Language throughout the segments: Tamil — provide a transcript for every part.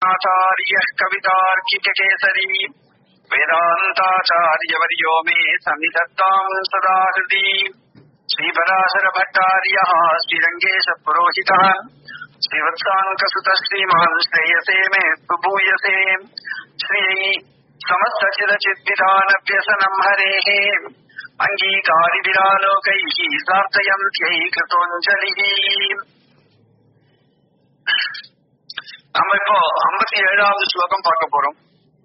आचार्यः कवितार्किककेसरी वेदान्ताचार्यवर्यो मे सन्निधत्ताम् सदा हृदि श्रीपराशरभट्टार्यः श्रीरङ्गेशपुरोहितः श्रीवत्साङ्कसुतः श्रीमान् श्रेयसे मे सुभूयसे श्री समस्तचिदचिद्विधानव्यसनम् हरेः अङ्गीकारिविरालोकैः सार्थयन्त्यै कृतोञ्जलिः நம்ம இப்போ ஐம்பத்தி ஏழாவது ஸ்லோகம் பார்க்க போறோம்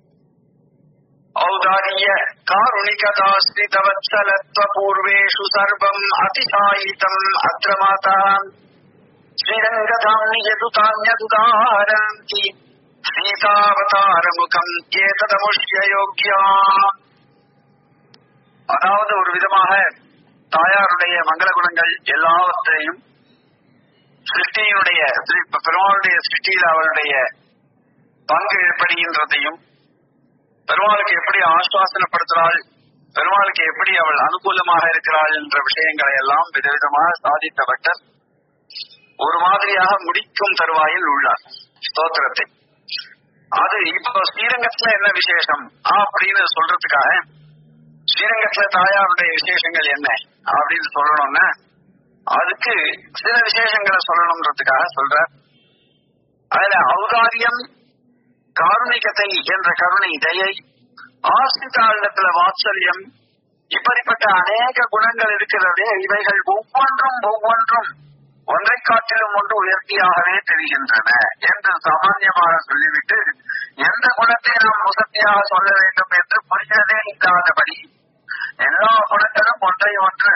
ஔதாரிய காருணிகதாஸ்ரிதவத்சலத்வ பூர்வேஷு சர்வம் அதிசாயிதம் அத்ர மாதா ஸ்ரீரங்கதாம் யதுதான்யதுதாரந்தி சீதாவதாரமுகம் ஏததமுஷ்ய யோக்யா அதாவது ஒரு விதமாக தாயாருடைய மங்கள குணங்கள் எல்லாவற்றையும் சிருஷ்டியினுடைய பெருமாளுடைய சிருஷ்டியில் அவருடைய பங்கு எப்படின்றதையும் பெருமாளுக்கு எப்படி ஆசுவாசனப்படுத்துகிறாள் பெருமாளுக்கு எப்படி அவள் அனுகூலமாக இருக்கிறாள் என்ற விஷயங்களை எல்லாம் விதவிதமாக சாதித்தப்பட்டர் ஒரு மாதிரியாக முடிக்கும் தருவாயில் உள்ளார் ஸ்தோத்திரத்தை அது இப்போ ஸ்ரீரங்கத்துல என்ன விசேஷம் அப்படின்னு சொல்றதுக்காக ஸ்ரீரங்கத்துல தாயாருடைய விசேஷங்கள் என்ன அப்படின்னு சொல்லணும்னா அதுக்கு சில விசேஷங்களை சொல்லணும்ன்றதுக்காக சொல்ற அதுல ஔதாரியம் காருணிகத்தை என்ற கருணை தயை ஆசிரிதாளத்துல வாத்சல்யம் இப்படிப்பட்ட அநேக குணங்கள் இருக்கிறதே இவைகள் ஒவ்வொன்றும் ஒவ்வொன்றும் ஒன்றை காட்டிலும் ஒன்று உயர்த்தியாகவே தெரிகின்றன என்று சாமான்யமாக சொல்லிவிட்டு எந்த குணத்தை நாம் முசத்தியாக சொல்ல வேண்டும் என்று புரிந்ததே இல்லாதபடி எல்லா குணங்களும் ஒன்றை ஒன்று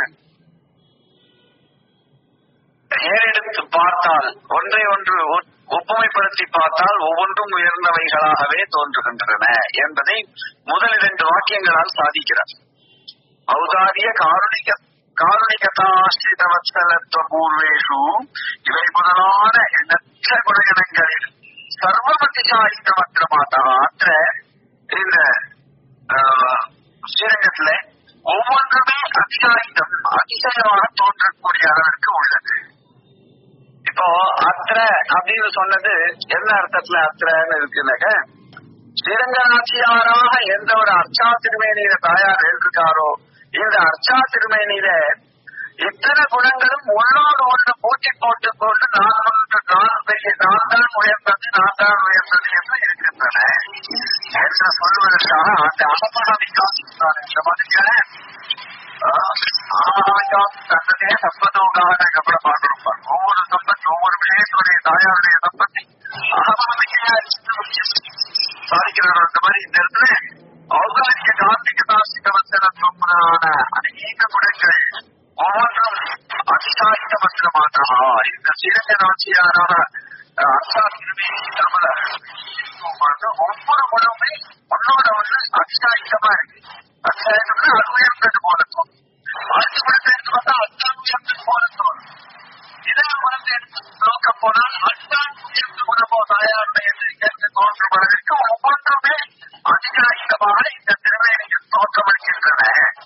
ஏறெடுத்து பார்த்தால் ஒன்றை ஒன்று ஒப்புமைப்படுத்தி பார்த்தால் ஒவ்வொன்றும் உயர்ந்தவைகளாகவே தோன்றுகின்றன என்பதை முதல் இரண்டு வாக்கியங்களால் சாதிக்கிறார் ஔதாரிய காருணிக காருணிகதாசிரிதவத்சலத்துவ பூர்வேஷு இவை முதலான எண்ணற்ற குணகணங்களில் சர்வமதிசாயிதமற்ற மாதா அற்ற இந்த ஸ்ரீரங்கத்துல ஒவ்வொன்றுமே அதிசாயிதம் அதிசயமாக தோன்றக்கூடிய அளவிற்கு உள்ளது இப்போ அத்திர அப்படின்னு சொன்னது என்ன அர்த்தத்துல அத்திரன்னு இருக்குனாக்க ஸ்ரீரங்கநாச்சியாராக எந்த ஒரு அர்ச்சா திருமேனியில தாயார் எழுதிருக்காரோ இந்த அர்ச்சா திருமேனியில இத்தனை குணங்களும் ஒன்னோடு ஒன்று பூட்டி போட்டு கொண்டு நான் ஒன்று நான் பெரிய நான் தான் உயர்ந்தது நான் தான் உயர்ந்தது என்று இருக்கின்றன என்று சொல்வதற்காக அந்த அகமகாவிக்காசித்தார் இந்த மாதிரியான ஆகாவிக்காசி தன்னதே சம்பதோகாக கபட பார்க்கிறோம் ஒவ்வொரு சம்பத்தி ஒவ்வொரு விஷயத்துடைய தாயாருடைய சம்பத்தி அகமகாவிக்கையா சாதிக்கிறார் அந்த மாதிரி இந்த இடத்துல ஔகாரிக கார்த்திக தாசிகவசனத்துவமான அநேக குணங்கள் ஒவ்வொன்றும் அதிசாயித்த மந்திரமாதா இந்த சிறந்த நாச்சியாரான அர்த்தா திருமேனி தமிழ ஒவ்வொரு குணமே ஒன்னோட ஒண்ணு அதிசாயித்தமா இருக்கு அதிசாயித்தம்னா அது உயர்ந்தது போல தோணும் அடுத்த குணத்தை எடுத்து பார்த்தா அத்தான் உயர்ந்தது போல தோணும் இதே குணத்தை எடுத்து நோக்க போனால் அத்தான் உயர்ந்த குணமோ தாயாருடைய என்று தோன்றும் அளவிற்கு ஒவ்வொன்றுமே அதிகாரிகமாக இந்த திருமேனியில் தோற்றமளிக்கின்றன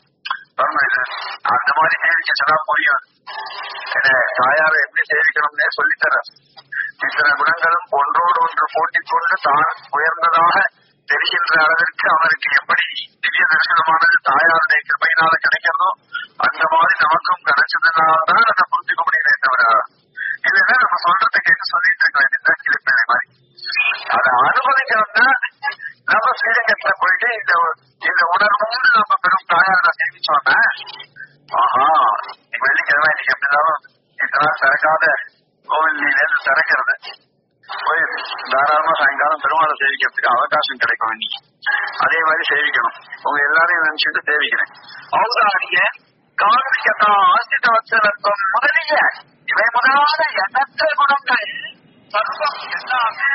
அந்த மாதிரி சேவிக்கச்சதா புரியும் தாயாரை எப்படி சேவிக்கணும்னே சொல்லித்தர இத்தனை குணங்களும் ஒன்றோடு ஒன்று போட்டிக் கொண்டு தான் உயர்ந்ததாக தெரிகின்ற அளவிற்கு அவருக்கு எப்படி திவ்ய தரிசனமானது தாயாருடைய கிருப்பையினால கிடைக்கிறதோ அந்த மாதிரி நமக்கும் கிடைச்சதுனால்தான் அதை புரிஞ்சுக்க முடியலே தவிர இல்லைன்னா நம்ம சொல்றதை கேட்டு சொல்லிட்டு இருக்க வேண்டியதுதான் கிளிப்பேனை மாதிரி அதை அனுமதிக்கணும்னா நம்ம ஸ்ரீரங்கத்துல போயிட்டு இந்த இந்த உணர்வோடு நம்ம பெரும் தாயாரை சேமிச்சோம்னா ஆஹா வெள்ளிக்கிழமை இன்னைக்கு எப்படினாலும் இதெல்லாம் திறக்காத கோவிலிருந்து திறக்கிறது போய் தாராளமா சாயங்காலம் பெருமாளை சேவிக்கிறதுக்கு அவகாசம் கிடைக்கும் இன்னைக்கு அதே மாதிரி சேவிக்கணும் உங்க எல்லாரையும் நினைச்சுட்டு சேவிக்கிறேன் ஔதாரிய கார்மிகதா ஆசிரித வச்சலத்துவம் முதலிய இவை முதலான எண்ணற்ற குணங்கள் சர்வம் எல்லாமே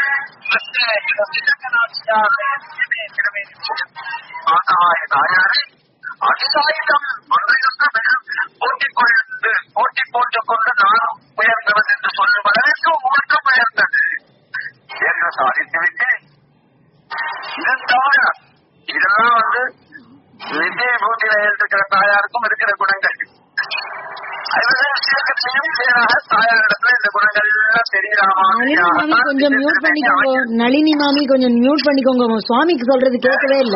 தாயாரே அதிசாயுதம் ஒன்றையொன்று போட்டி கொண்டு போட்டி போட்டுக் கொண்டு நானும் உயர்ந்தவன் என்று சொல்லும் அளவிற்கு உங்களுக்கும் உயர்ந்தது என்று சாதித்துவிட்டு இது தவிர இதெல்லாம் வந்து விஜய பூத்தியில இருக்கிற தாயாருக்கும் இருக்கிற குணங்கள் அதுதான் சேரும் சேராக தாயாரிடத்துல இந்த குணங்கள் எல்லாம் தெரியற நளினி மாமி கொஞ்சம் மியூட் பண்ணிக்கோங்க நளினி மாமி கொஞ்சம் மியூட் பண்ணிக்கோங்க உங்க சுவாமிக்கு சொல்றது கேட்கவே இல்ல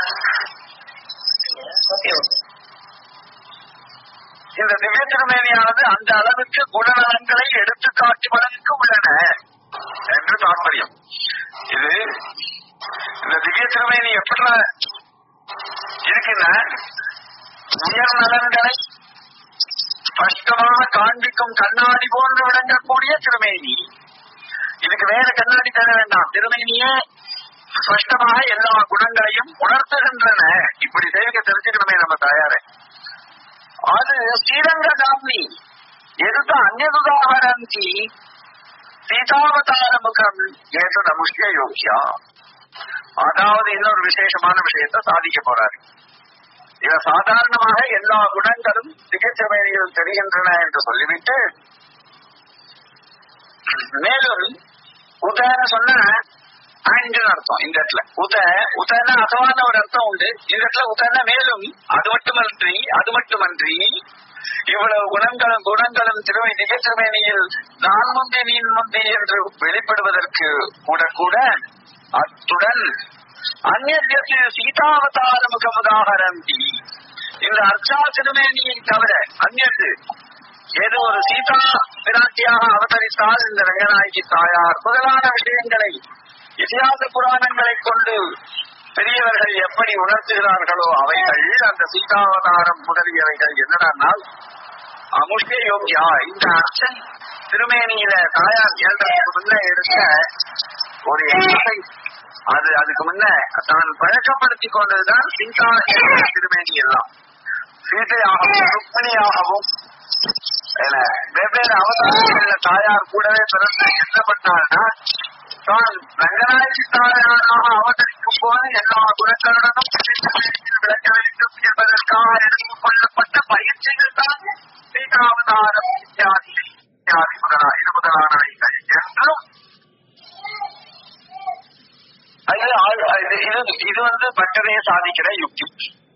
இந்த திவ்ய திருமேனியானது அந்த அளவுக்கு குணநலன்களை எடுத்து காட்டுவதற்கு உள்ளன என்று தாற்பயம் இது இந்த திவ்ய திருமேனி எப்படி இருக்குன்னா உயர் நலன்களை ஸ்பஷ்டமாக காண்பிக்கும் கண்ணாடி போன்று விளங்கக்கூடிய திருமேனி இதுக்கு வேற கண்ணாடி தர வேண்டாம் திருமேனியே ஸ்பஷ்டமாக எல்லா குணங்களையும் உணர்த்துகின்றன இப்படி செய்திக்க தெரிஞ்சுக்கணுமே நம்ம தயாரே அது ஸ்ரீரங்ககாமி எதுத்த அந்நதுதாகரந்தி சீதாவதார முகம் ஏற்ற நமுஷ்ய யோகியா அதாவது இன்னொரு விசேஷமான விஷயத்தை சாதிக்க போறாரு இவ சாதாரணமாக எல்லா குணங்களும் சிகிச்சையில் தெரிகின்றன என்று சொல்லிவிட்டு மேலும் உதன்னு சொன்ன அஞ்சு அர்த்தம் இந்த இடத்துல உத உதன்னா அசவான ஒரு அர்த்தம் உண்டு இந்த இடத்துல உதன்னா மேலும் அது மட்டுமன்றி அது மட்டுமன்றி இவ்வளவு குணங்களும் குணங்களும் திருமை நிகழ்ச்சிமேனியில் நான் முந்தி நீன் முந்தி என்று வெளிப்படுவதற்கு கூட கூட அத்துடன் அந்நியத்திய சீதாவதார முகமுதாகரந்தி இந்த அர்ச்சா திருமேனியை தவிர அந்நியது ஏதோ ஒரு சீதா பிராட்டியாக அவதரித்தால் இந்த ரங்கநாயகி தாயார் முதலான விஷயங்களை இதிகாச புராணங்களை கொண்டு பெரியவர்கள் எப்படி உணர்த்துகிறார்களோ அவைகள் அந்த சீதாவதாரம் முதலியவைகள் என்னடானால் அமுஷ்ய யோகியா இந்த அர்ச்சன் திருமேனியில தாயார் ஏழ்றதுக்கு முன்ன இருக்க ஒரு எண்ணத்தை அது அதுக்கு முன்ன தான் பழக்கப்படுத்தி கொண்டதுதான் சீதா என்ற திருமேனி எல்லாம் சீதையாகவும் ருக்மிணியாகவும் என வெவ்வேறு அவதாரங்கள்ல தாயார் கூடவே பிறந்து என்ன பண்ணாருன்னா தான் ரங்கநாயகி தாயாராக அவதரிக்கும் போது எல்லா குணங்களுடனும் விளக்க வேண்டும் என்பதற்காக எடுத்துக் கொள்ளப்பட்ட பயிற்சிகள் தான் சீதாவதாரம் இத்தியாதி இத்தியாதி முதலா இது முதலானவைகள் என்றும் அது ஆள்- இது இது- இது வந்து பட்டரையை சாதிக்கிற யுக்தி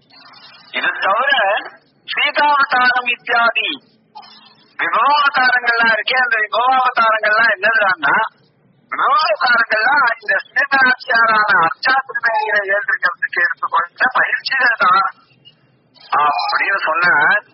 இது தவிர சீதாவதாரம் இத்தியாதி விபவாவதாரங்கள்லாம் இருக்கே அந்த விபவாவதாரங்கள்லாம் என்னதுன்னா விபவாவதாரங்கள்லாம் இந்த சீதாட்சியாரான அர்ச்சா திருமையில ஏற்றிருக்கிறதுக்கு எடுத்துக்கொண்ட பயிற்சிகள் தான் அப்படின்னு சொன்ன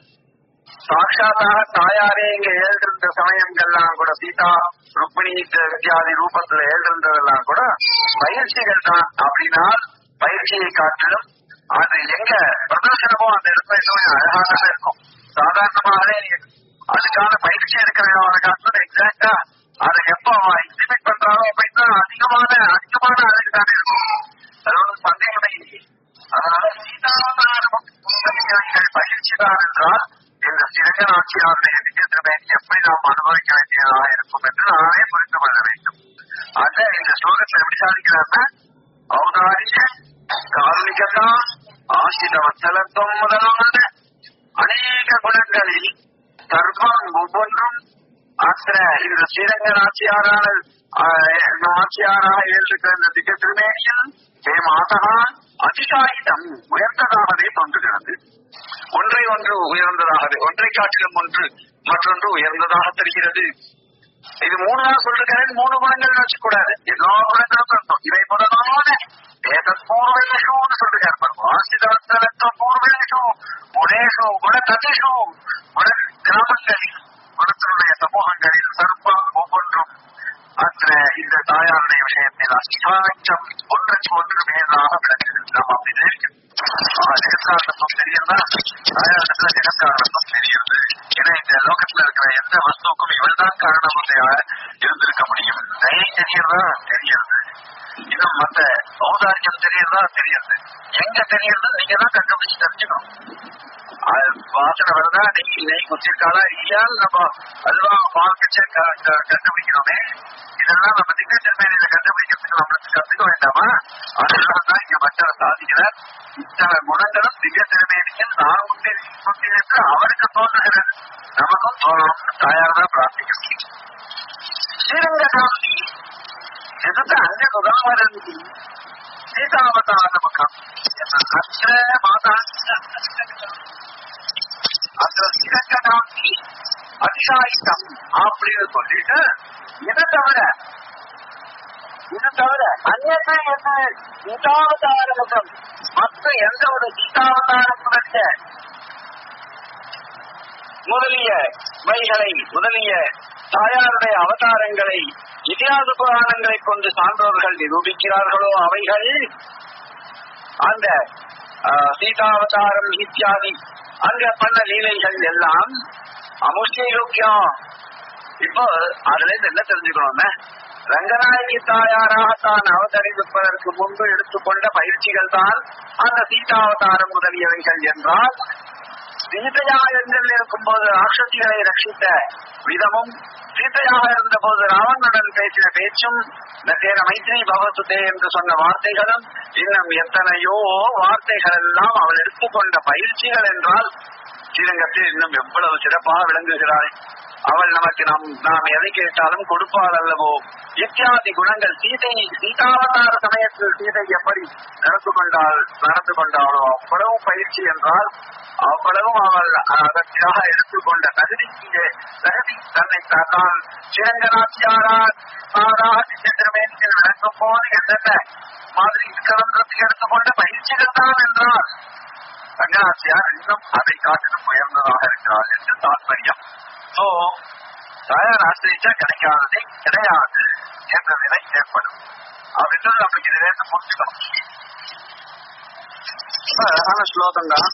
சாட்சாத்தாக தாயாரே இங்க எழுதிருந்த சமயங்கள்லாம் கூட சீதா ருக்மிணி இத்தியாதி ரூபத்துல எழுதிருந்ததெல்லாம் கூட பயிற்சிகள் தான் அப்படின்னா பயிற்சியை காட்டிலும் அது எங்க பிரதர்சனமோ அந்த இடத்துல இன்னும் அழகாக இருக்கும் சாதாரணமாகவே அதுக்கான பயிற்சி எடுக்கிறவங்க காட்டிலும் எக்ஸாக்டா அதை எப்ப எக்ஸிபிட் பண்றாரோ அப்படின்னா அதிகமான அதிகமான அழகு தானே இருக்கும் அது ஒன்றும் சந்தேகமே இல்லை அதனால சீதாவதாரம் பயிற்சி தான் என்றால் இந்த சிறகநாச்சியாருடைய விஜயத்திறமையை எப்படி நாம் அனுபவிக்க வேண்டியதாக இருக்கும் என்று நானே புரிந்து கொள்ள வேண்டும் ஆக இந்த ஸ்லோகத்தில் எப்படி சாதிக்கிறார்னா ஔதாரிய காரணிகதா ஆசித வச்சலத்துவம் முதலான அநேக குணங்களில் சர்வம் ஒவ்வொன்றும் அத்த இந்த ஸ்ரீரங்க நாச்சியாரான நாச்சியாராக ஏற்றிருக்கிற இந்த திக திருமேனியில் ஹே மாதா அதிகாயிதம் உயர்ந்ததாகவே தோன்றுகிறது ஒன்றை ஒன்று உயர்ந்ததாக ஒன்றை காட்டிலும் ஒன்று மற்றொன்று உயர்ந்ததாக தெரிகிறது இது மூணு தான் சொல்லிருக்காரு மூணு குணங்கள் வச்சுக்கூடாது எல்லா குணங்களும் இருக்கும் இவை முதலான ஏதத் பூர்வேஷுன்னு சொல்லிருக்காரு பாருங்க ஆசிதாஸ்தலத்த பூர்வேஷு குணேஷு குண கதிஷு குண கிராமங்களில் குணத்தினுடைய சமூகங்களில் சர்ப்பம் ஒவ்வொன்றும் அத்த இந்த தாயாருடைய விஷயத்தில் அஷ்டாட்சம் ஒன்றுக்கு ஒன்று மேலாக விளக்குகிறது நாம் அப்படி நினைக்கிறோம் ஜெகத்காரணத்துவம் தெரியும்னா தாயாரிடத்துல ஜெகத்காரணத்துவம் தெரியுது ஏன்னா இந்த லோகத்துல இருக்கிற எந்த வஸ்துக்கும் இவள் தான் காரணம் இருந்திருக்க முடியும் தயை தெரியறதா தெரியுது இன்னும் மத்த ஔதாரியம் தெரியறதா தெரியுது எங்க தெரியுது நீங்க தான் கண்டுபிடிச்சு தெரிஞ்சுக்கணும் அது வாசனை வருதா நெய் நெய் குத்திருக்காளா இல்லையான்னு நம்ம அதுவா பார்க்கச்ச கண்டுபிடிக்கணுமே இதெல்லாம் நம்ம திங்கட்கிழமையில கண்டுபிடிக்கிறதுக்கு நம்மளுக்கு கத்துக்க வேண்டாமா அதெல்லாம் தான் இங்க மக்கள் சாதிக்கிறார் இத்தனை குணங்களும் திங்கட்கிழமையில் நான் முன்னே முன்னே என்று அவருக்கு தோன்றுகிறது நமக்கும் தோணும் தாயார் தான் பிரார்த்திக்கணும் ஸ்ரீரங்ககாந்தி எதுக்கு அங்க உதாரணி சீதாவதார முகம் அத்த மாதா அந்த சிறக்கடாக்கி அதிகாரித்தம் அப்படின்னு சொல்லிட்டு இதை தவிர இது தவிர அந்நத்தை என்ன கீதாவதார முகம் மற்ற எந்த ஒரு கீதாவதாரத்துடைய முதலிய வைகளை முதலிய தாயாருடைய அவதாரங்களை இதிகாச புராணங்களை கொண்டு சான்றோர்கள் நிரூபிக்கிறார்களோ அவைகள் அந்த ஆஹ், சீதாவதாரம் இத்தியாதி அங்க பண்ண லீலைகள் எல்லாம் அமுஷ்யோக்கியம் இப்போ அதுல இருந்து என்ன தெரிஞ்சுக்கணும்னா ரங்கநாயகி தாயாராக தான் அவதரிப்பதற்கு முன்பு எடுத்துக்கொண்ட பயிற்சிகள் தான் அந்த சீதாவதாரம் முதலியவைகள் என்றால் சீதையாக எண்ணில் இருக்கும்போது ராட்சசிகளை ரட்சித்த விதமும் சீதையாக இருந்தபோது ராவணனுடன் பேசின பேச்சும் நத்தேன மைத்ரி பகவத்துதே என்று சொன்ன வார்த்தைகளும் இன்னும் எத்தனையோ வார்த்தைகள் எல்லாம் அவள் எடுத்துக்கொண்ட பயிற்சிகள் என்றால் ஸ்ரீரங்கத்தில் இன்னும் எவ்வளவு சிறப்பாக விளங்குகிறாள் அவள் நமக்கு நாம் நாம் எதை கேட்டாலும் கொடுப்பாள் அல்லவோ இத்தியாதி குணங்கள் சீதை சீதாவதார சமயத்தில் சீதை எப்படி நடந்து கொண்டாள் நடந்து கொண்டாளோ அவ்வளவு பயிற்சி என்றால் அவ்வளவும் அவள் அதற்காக எடுத்துக்கொண்ட தகுதிக்கு தகுதி தன்னை தான் சிறங்கநாச்சியாரா திசைத்திரமேனியில் விளங்கும் போது என்னென்ன மாதிரி இருக்கிறதுக்கு எடுத்துக்கொண்ட பயிற்சிகள் தான் என்றால் ரங்கநாச்சியார் இன்னும் அதை காட்டிலும் உயர்ந்ததாக இருக்கிறாள் என்று தாற்பயம் சோ தாயார் ஆசிரிச்சா கிடைக்காததே கிடையாது என்ற நிலை ஏற்படும் அப்படின்றது நம்மளுக்கு இதுல இருந்து புரிஞ்சுக்கணும் ரொம்ப அழகான ஸ்லோகம் தான்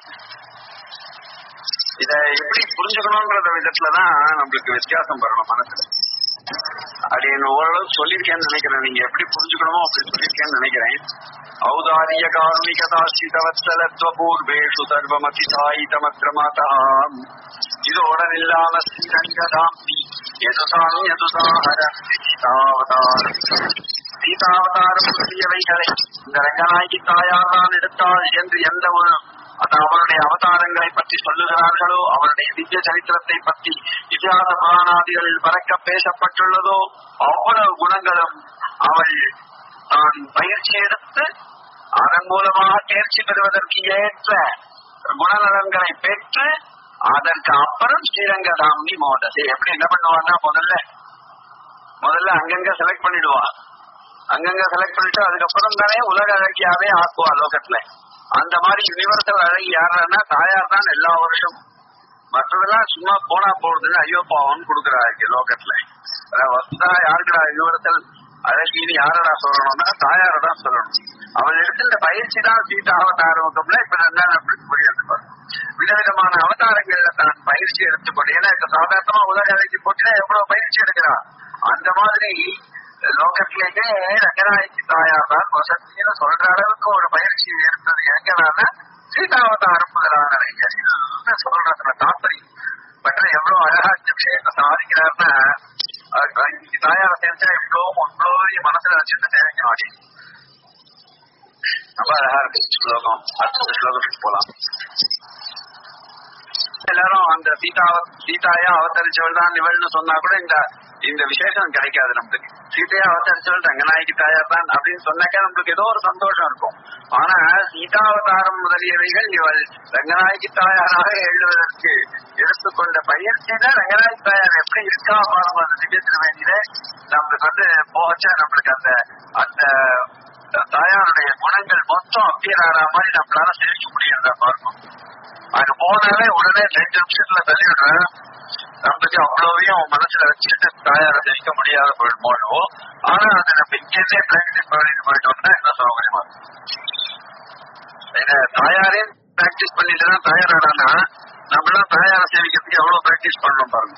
இத எப்படி புரிஞ்சுக்கணும்ன்ற விதத்துலதான் நம்மளுக்கு வித்தியாசம் வரணும் மனசுல அப்படின்னு ஓரளவு சொல்லியிருக்கேன்னு நினைக்கிறேன் நீங்க எப்படி புரிஞ்சுக்கணுமோ அப்படி சொல்லியிருக்கேன்னு நினைக்கிறேன் ஔதாரிய காருணிகதாசிதவத்சலத்வ பூர்வேஷு சர்வமதி சாயிதமத்ர மாதா இதோட இல்லாம ஸ்ரீரங்கதாம் எதுதான் எதுதாஹர சீதாவதாரம் சீதாவதாரம் முதலியவைகளை இந்த ரங்கநாயகி தாயார் தான் எடுத்தாள் என்று எந்த ஒரு அது அவருடைய அவதாரங்களை பற்றி சொல்லுகிறார்களோ அவருடைய திவ்ய சரித்திரத்தை பற்றி இதிகாச புராணாதிகளில் பறக்க பேசப்பட்டுள்ளதோ அவ்வளவு குணங்களும் அவள் தான் பயிற்சி எடுத்து அதன் மூலமாக தேர்ச்சி பெறுவதற்கு ஏற்ற குணநலன்களை பெற்று அதற்கு அப்புறம் ஸ்ரீரங்கதாமி மோதசே எப்படி என்ன பண்ணுவான்னா முதல்ல முதல்ல அங்கங்க செலக்ட் பண்ணிடுவா அங்கங்க செலக்ட் பண்ணிட்டு அதுக்கப்புறம் தானே உலக அழகியாவே ஆக்குவா லோகத்துல அந்த மாதிரி யுனிவர்சல் அழகி யாருன்னா தாயார் தான் எல்லா வருஷமும் மற்றதெல்லாம் சும்மா போனா போறதுன்னு ஐயோ பாவம்னு கொடுக்குறா இங்க லோகத்துல அதான் வசுதா யாருக்குடா யுனிவர்சல் அழகின்னு யாரடா சொல்லணும்னா தாயார தான் சொல்லணும் அவள் எடுத்துட்ட பயிற்சி தான் சீதா அவதாரமுகம்ல இப்ப என்ன நம்மளுக்கு புரியுது பாரு. விதவிதமான அவதாரங்கள்ல தான் பயிற்சி எடுத்துக்கொண்டு ஏன்னா இப்ப சாதாரணமா உலக அழகி போட்டுனா எவ்வளவு பயிற்சி எடுக்கிறா அந்த மாதிரி லோகத்திலேயே ரங்கநாயகி தாயார் தான் வசதின்னு சொல்ற அளவுக்கு ஒரு பயிற்சி எடுத்தது எங்கனால சீதாவதாரம் முதலான சொல்றதுல தாற்பயம் பட் எவ்வளவு அழகா இந்த விஷயத்தை சாதிக்கிறாருன்னா அது இன்னைக்கு தாயார சேர்ந்தா இவ்வளவு இவ்வளவு மனசுல வச்சுட்டு சேவைக்கணும் அப்படி ரொம்ப அழகா இருக்கு ஸ்லோகம் அடுத்த ஸ்லோகத்துக்கு போலாம் எல்லாரும் அந்த சீதா சீதாயா அவதரிச்சவள் தான் இவள்னு சொன்னா கூட இந்த இந்த விசேஷம் கிடைக்காது நம்மளுக்கு சீதையா அவதரிச்சவள் ரங்கநாயகி தாயார் தான் அப்படின்னு சொன்னாக்கா நம்மளுக்கு ஏதோ ஒரு சந்தோஷம் இருக்கும் ஆனா சீதாவதாரம் முதலியவைகள் இவள் ரங்கநாயகி தாயாராக எழுதுவதற்கு எடுத்துக்கொண்ட பயிற்சியில ரங்கநாயகி தாயார் எப்படி இருக்கா பாருங்க அந்த திவ்ய திருவேணியில நம்மளுக்கு வந்து போச்சா நம்மளுக்கு அந்த அந்த தாயாருடைய குணங்கள் மொத்தம் அப்பியர் ஆகிற மாதிரி நம்மளால சேமிக்க முடியுறதா பாருங்க அங்க போனாலே உடனே ரெண்டு நிமிஷத்துல தள்ளிவிடுறேன் நம்மளுக்கு அவ்வளவையும் மனசுல வச்சுட்டு தாயார ஜெயிக்க முடியாத போயிடுமோ ஆனா அதை நம்ம இங்கேருந்தே பிராக்டிஸ் பண்ணிட்டு போயிட்டோம்னா என்ன சௌகரியமா ஏன்னா தாயாரே பிராக்டிஸ் பண்ணிட்டு தான் தயாரானா நம்மளாம் தாயார சேவிக்கிறதுக்கு எவ்வளவு பிராக்டிஸ் பண்ணணும் பாருங்க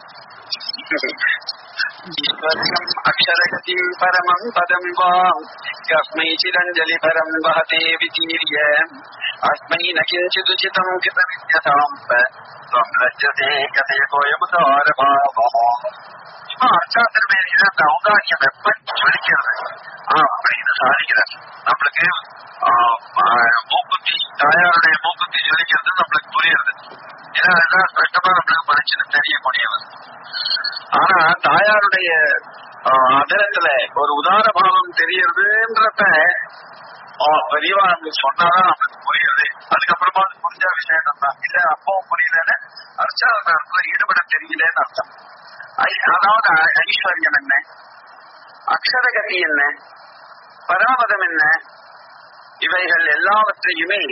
ஈஸ்வரியம் அக்ஷரகதிம் பரமம் பதம் வா கஸ்மை சிரஞ்சலி பரம் வஹதே விதீரிய அஸ்மை ந கிஞ்சிதுச்சிதம் கிருதவித்யதாம் त्वम् लज्जते கதையகோயமுதாரபாவோ இப்ப அர்ச்சாத்திரமேனியில அந்த ஔதாரியம் எப்படி ஜொலிக்கிறது அப்படின்னு சாதிக்கிறார் நம்மளுக்கு ஆஹ், ஆஹ், மூக்குத்தி தாயாருடைய மூக்குத்தி ஜொலிக்கிறது நம்மளுக்கு புரியுது ஏன்னா அதெல்லாம் ஸ்பஷ்டமா நம்மளுக்கு படிச்சுன்னு தெரியக்கூடியது ஆனா தாயாருடைய ஆஹ், அதரத்துல ஒரு உதார பாவம் தெரியறதுன்றத பெரியவா நம்மளுக்கு சொன்னாதான் நம்மளுக்கு புரியுது அதுக்கப்புறமா அது புரிஞ்ச விஷயம் தான் இல்ல அப்பவும் புரியலன்னு அர்ச்சாவதாரத்துல ஈடுபட தெரியலன்னு அர்த்தம் ஐ- அதாவது ஐ- ஐஸ்வர்யம் என்ன அக்ஷரகதி என்ன பராமதம் என்ன இவைகள் எல்லாவற்றையுமே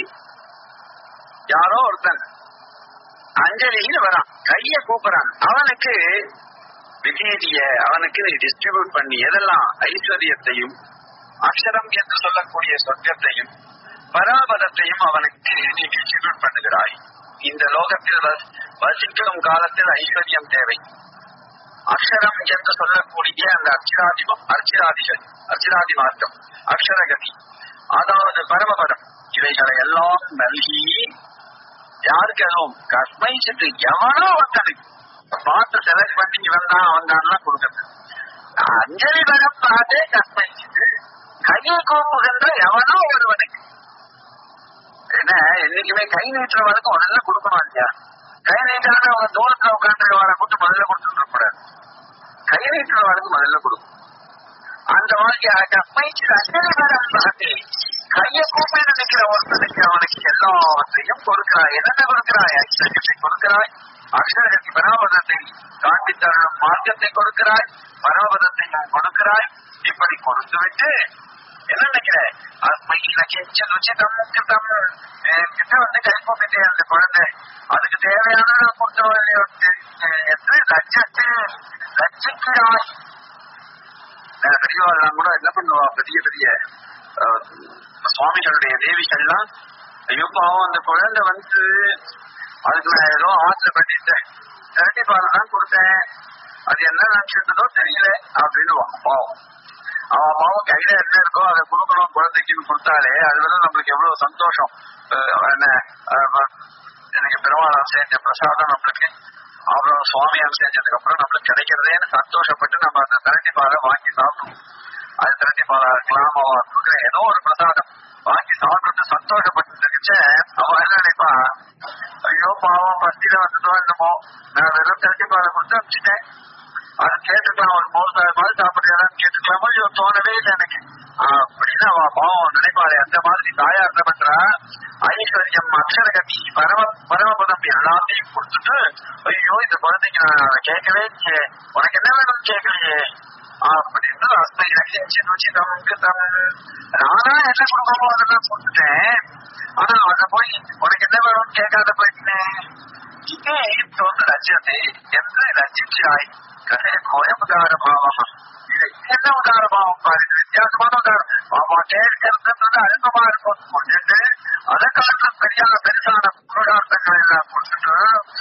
யாரோ ஒருத்தன் அஞ்சலின்னு வரான் கைய கூப்பிடுறான் அவனுக்கு விஜயதிய அவனுக்கு நீ டிஸ்ட்ரிபியூட் பண்ணி எதெல்லாம் ஐஸ்வர்யத்தையும் அக்ஷரம் என்று சொல்லக்கூடிய சொர்க்கத்தையும் பராபதத்தையும் அவனுக்கு நீ டிஸ்ட்ரிபியூட் பண்ணுகிறாய் இந்த லோகத்தில் வஸ்- வசிக்கும் காலத்தில் ஐஸ்வர்யம் தேவை அக்ஷரம் என்று சொல்லக்கூடிய அந்த அர்ச்சிராதிபம் அர்ச்சிராதிகள் அர்ச்சிராதி மார்க்கம் அக்ஷரகதி அதாவது பரமபதம் இவைகளை எல்லாம் நல்கி யாருக்கு அதுவும் கஸ்மை சென்று எவனோ ஒருத்தனுக்கு பார்த்து செலக்ட் பண்ணி இவன் தான் அவன் தான் கொடுக்கறது அஞ்சலி பலம் பார்த்தே கஸ்மை சென்று கையை கூப்புகின்ற எவனோ ஒருவனுக்கு என்ன என்னைக்குமே கை நீட்டுறவனுக்கு முதல்ல கொடுக்கணும் இல்லையா கை நீட்டாத அவன் தூரத்துல உட்காந்துருக்கவனை கூட்டு முதல்ல கொடுத்துட்டு கூடாது கை நீட்டுறவனுக்கு முதல்ல கொடுக்கும் அந்த மாதிரி கஸ்மை அஞ்சலி பலம் பார்த்தே கையை கூப்பிட்டு நிக்கிற ஒருத்தனுக்கு அவனுக்கு எல்லாவற்றையும் கொடுக்கிறாய் என்னென்ன கொடுக்கிறாய் ஐஸ்வர்யத்தை கொடுக்கிறாய் அக்ஷரகத்தி பராபதத்தை காட்டி தரும் மார்க்கத்தை கொடுக்கிறாய் பராபதத்தை கொடுக்கிறாய் இப்படி கொடுத்து விட்டு என்ன நினைக்கிற அஸ்மையில கெஞ்ச ருச்சிதம் கிருதம் கிட்ட வந்து கை கூப்பிட்டு அந்த குழந்தை அதுக்கு தேவையான கொடுத்தவரையோ என்று லட்சத்தை லட்சிக்கிறாய் பெரியவாள்லாம் கூட என்ன பண்ணுவா பெரிய பெரிய அஹ், சுவாமிகளுடைய தேவிகள்லாம் ஐயோ பாவம் அந்த குழந்தை வந்து அதுக்கு நான் ஏதோ ஆசைப்பட்டுட்டேன் திரட்டி பால் தான் கொடுத்தேன் அது என்ன நினைச்சிருந்ததோ தெரியல அப்படின்னு பாவம் அவன் பாவம் கையில என்ன இருக்கோ அதை கொடுக்கணும் குழந்தைக்கு கொடுத்தாலே அது வந்து நம்மளுக்கு எவ்வளவு சந்தோஷம் அஹ், என்ன அஹ், எனக்கு பெருமாள் செஞ்ச பிரசாதம் நம்மளுக்கு அப்புறம் சுவாமியார் செஞ்சதுக்கு அப்புறம் நம்மளுக்கு கிடைக்கிறதேன்னு சந்தோஷப்பட்டு நம்ம அந்த திரட்டி பாலை வாங்கி சாப்பிடுவோம் அது திரட்டி பாலா இருக்கலாம் அவன் கொடுக்குற ஏதோ ஒரு பிரசாதம் வாங்கி சாப்பிட்டு சந்தோஷப்பட்டு இருந்துச்சு அவன் என்ன நினைப்பா ஐயோ பாவம் பஸ்தில வந்ததோ என்னமோ நான் வெறும் திரட்டி பாலை கொடுத்து அனுப்பிச்சிட்டேன் அது கேட்டுக்கலாம் ஒரு மூணு நாலு மாதிரி சாப்பிடுறான்னு கேட்டுக்கலாமோ ஐயோ தோணவே இல்லை எனக்கு அப்படின்னு அவன் பாவம் நினைப்பாளே அந்த மாதிரி தாயார் என்ன பண்றா ஐஸ்வர்யம் அக்ஷரகதி பரம பரமபதம் எல்லாத்தையும் கொடுத்துட்டு ஐயோ இந்த குழந்தைக்கு நான் அதை கேட்கவே இல்லையே உனக்கு என்ன வேணும்னு கேட்கலையே அப்படின்னு அஸ்மை ரசிச்சு ருச்சிதம் கிருதம் நானா என்ன கொடுக்கணுமோ அதெல்லாம் கொடுத்துட்டேன் ஆனா அதை போய் உனக்கு என்ன வேணும்னு கேட்காத போயிட்டேன் இதே தோன்று ரஜ்யத்தை என்று ரஜிச்சாய் கதை கோயமுதார பாவம் இது என்ன உதார பாவம் பாரு இது வித்தியாசமான உதாரணம் பாபா கேட்கறதுன்றது அல்பமா இருக்கும் சொல்லிட்டு அதை காட்டிலும் பெரியான பெருசான புருஷார்த்தங்கள் எல்லாம் கொடுத்துட்டு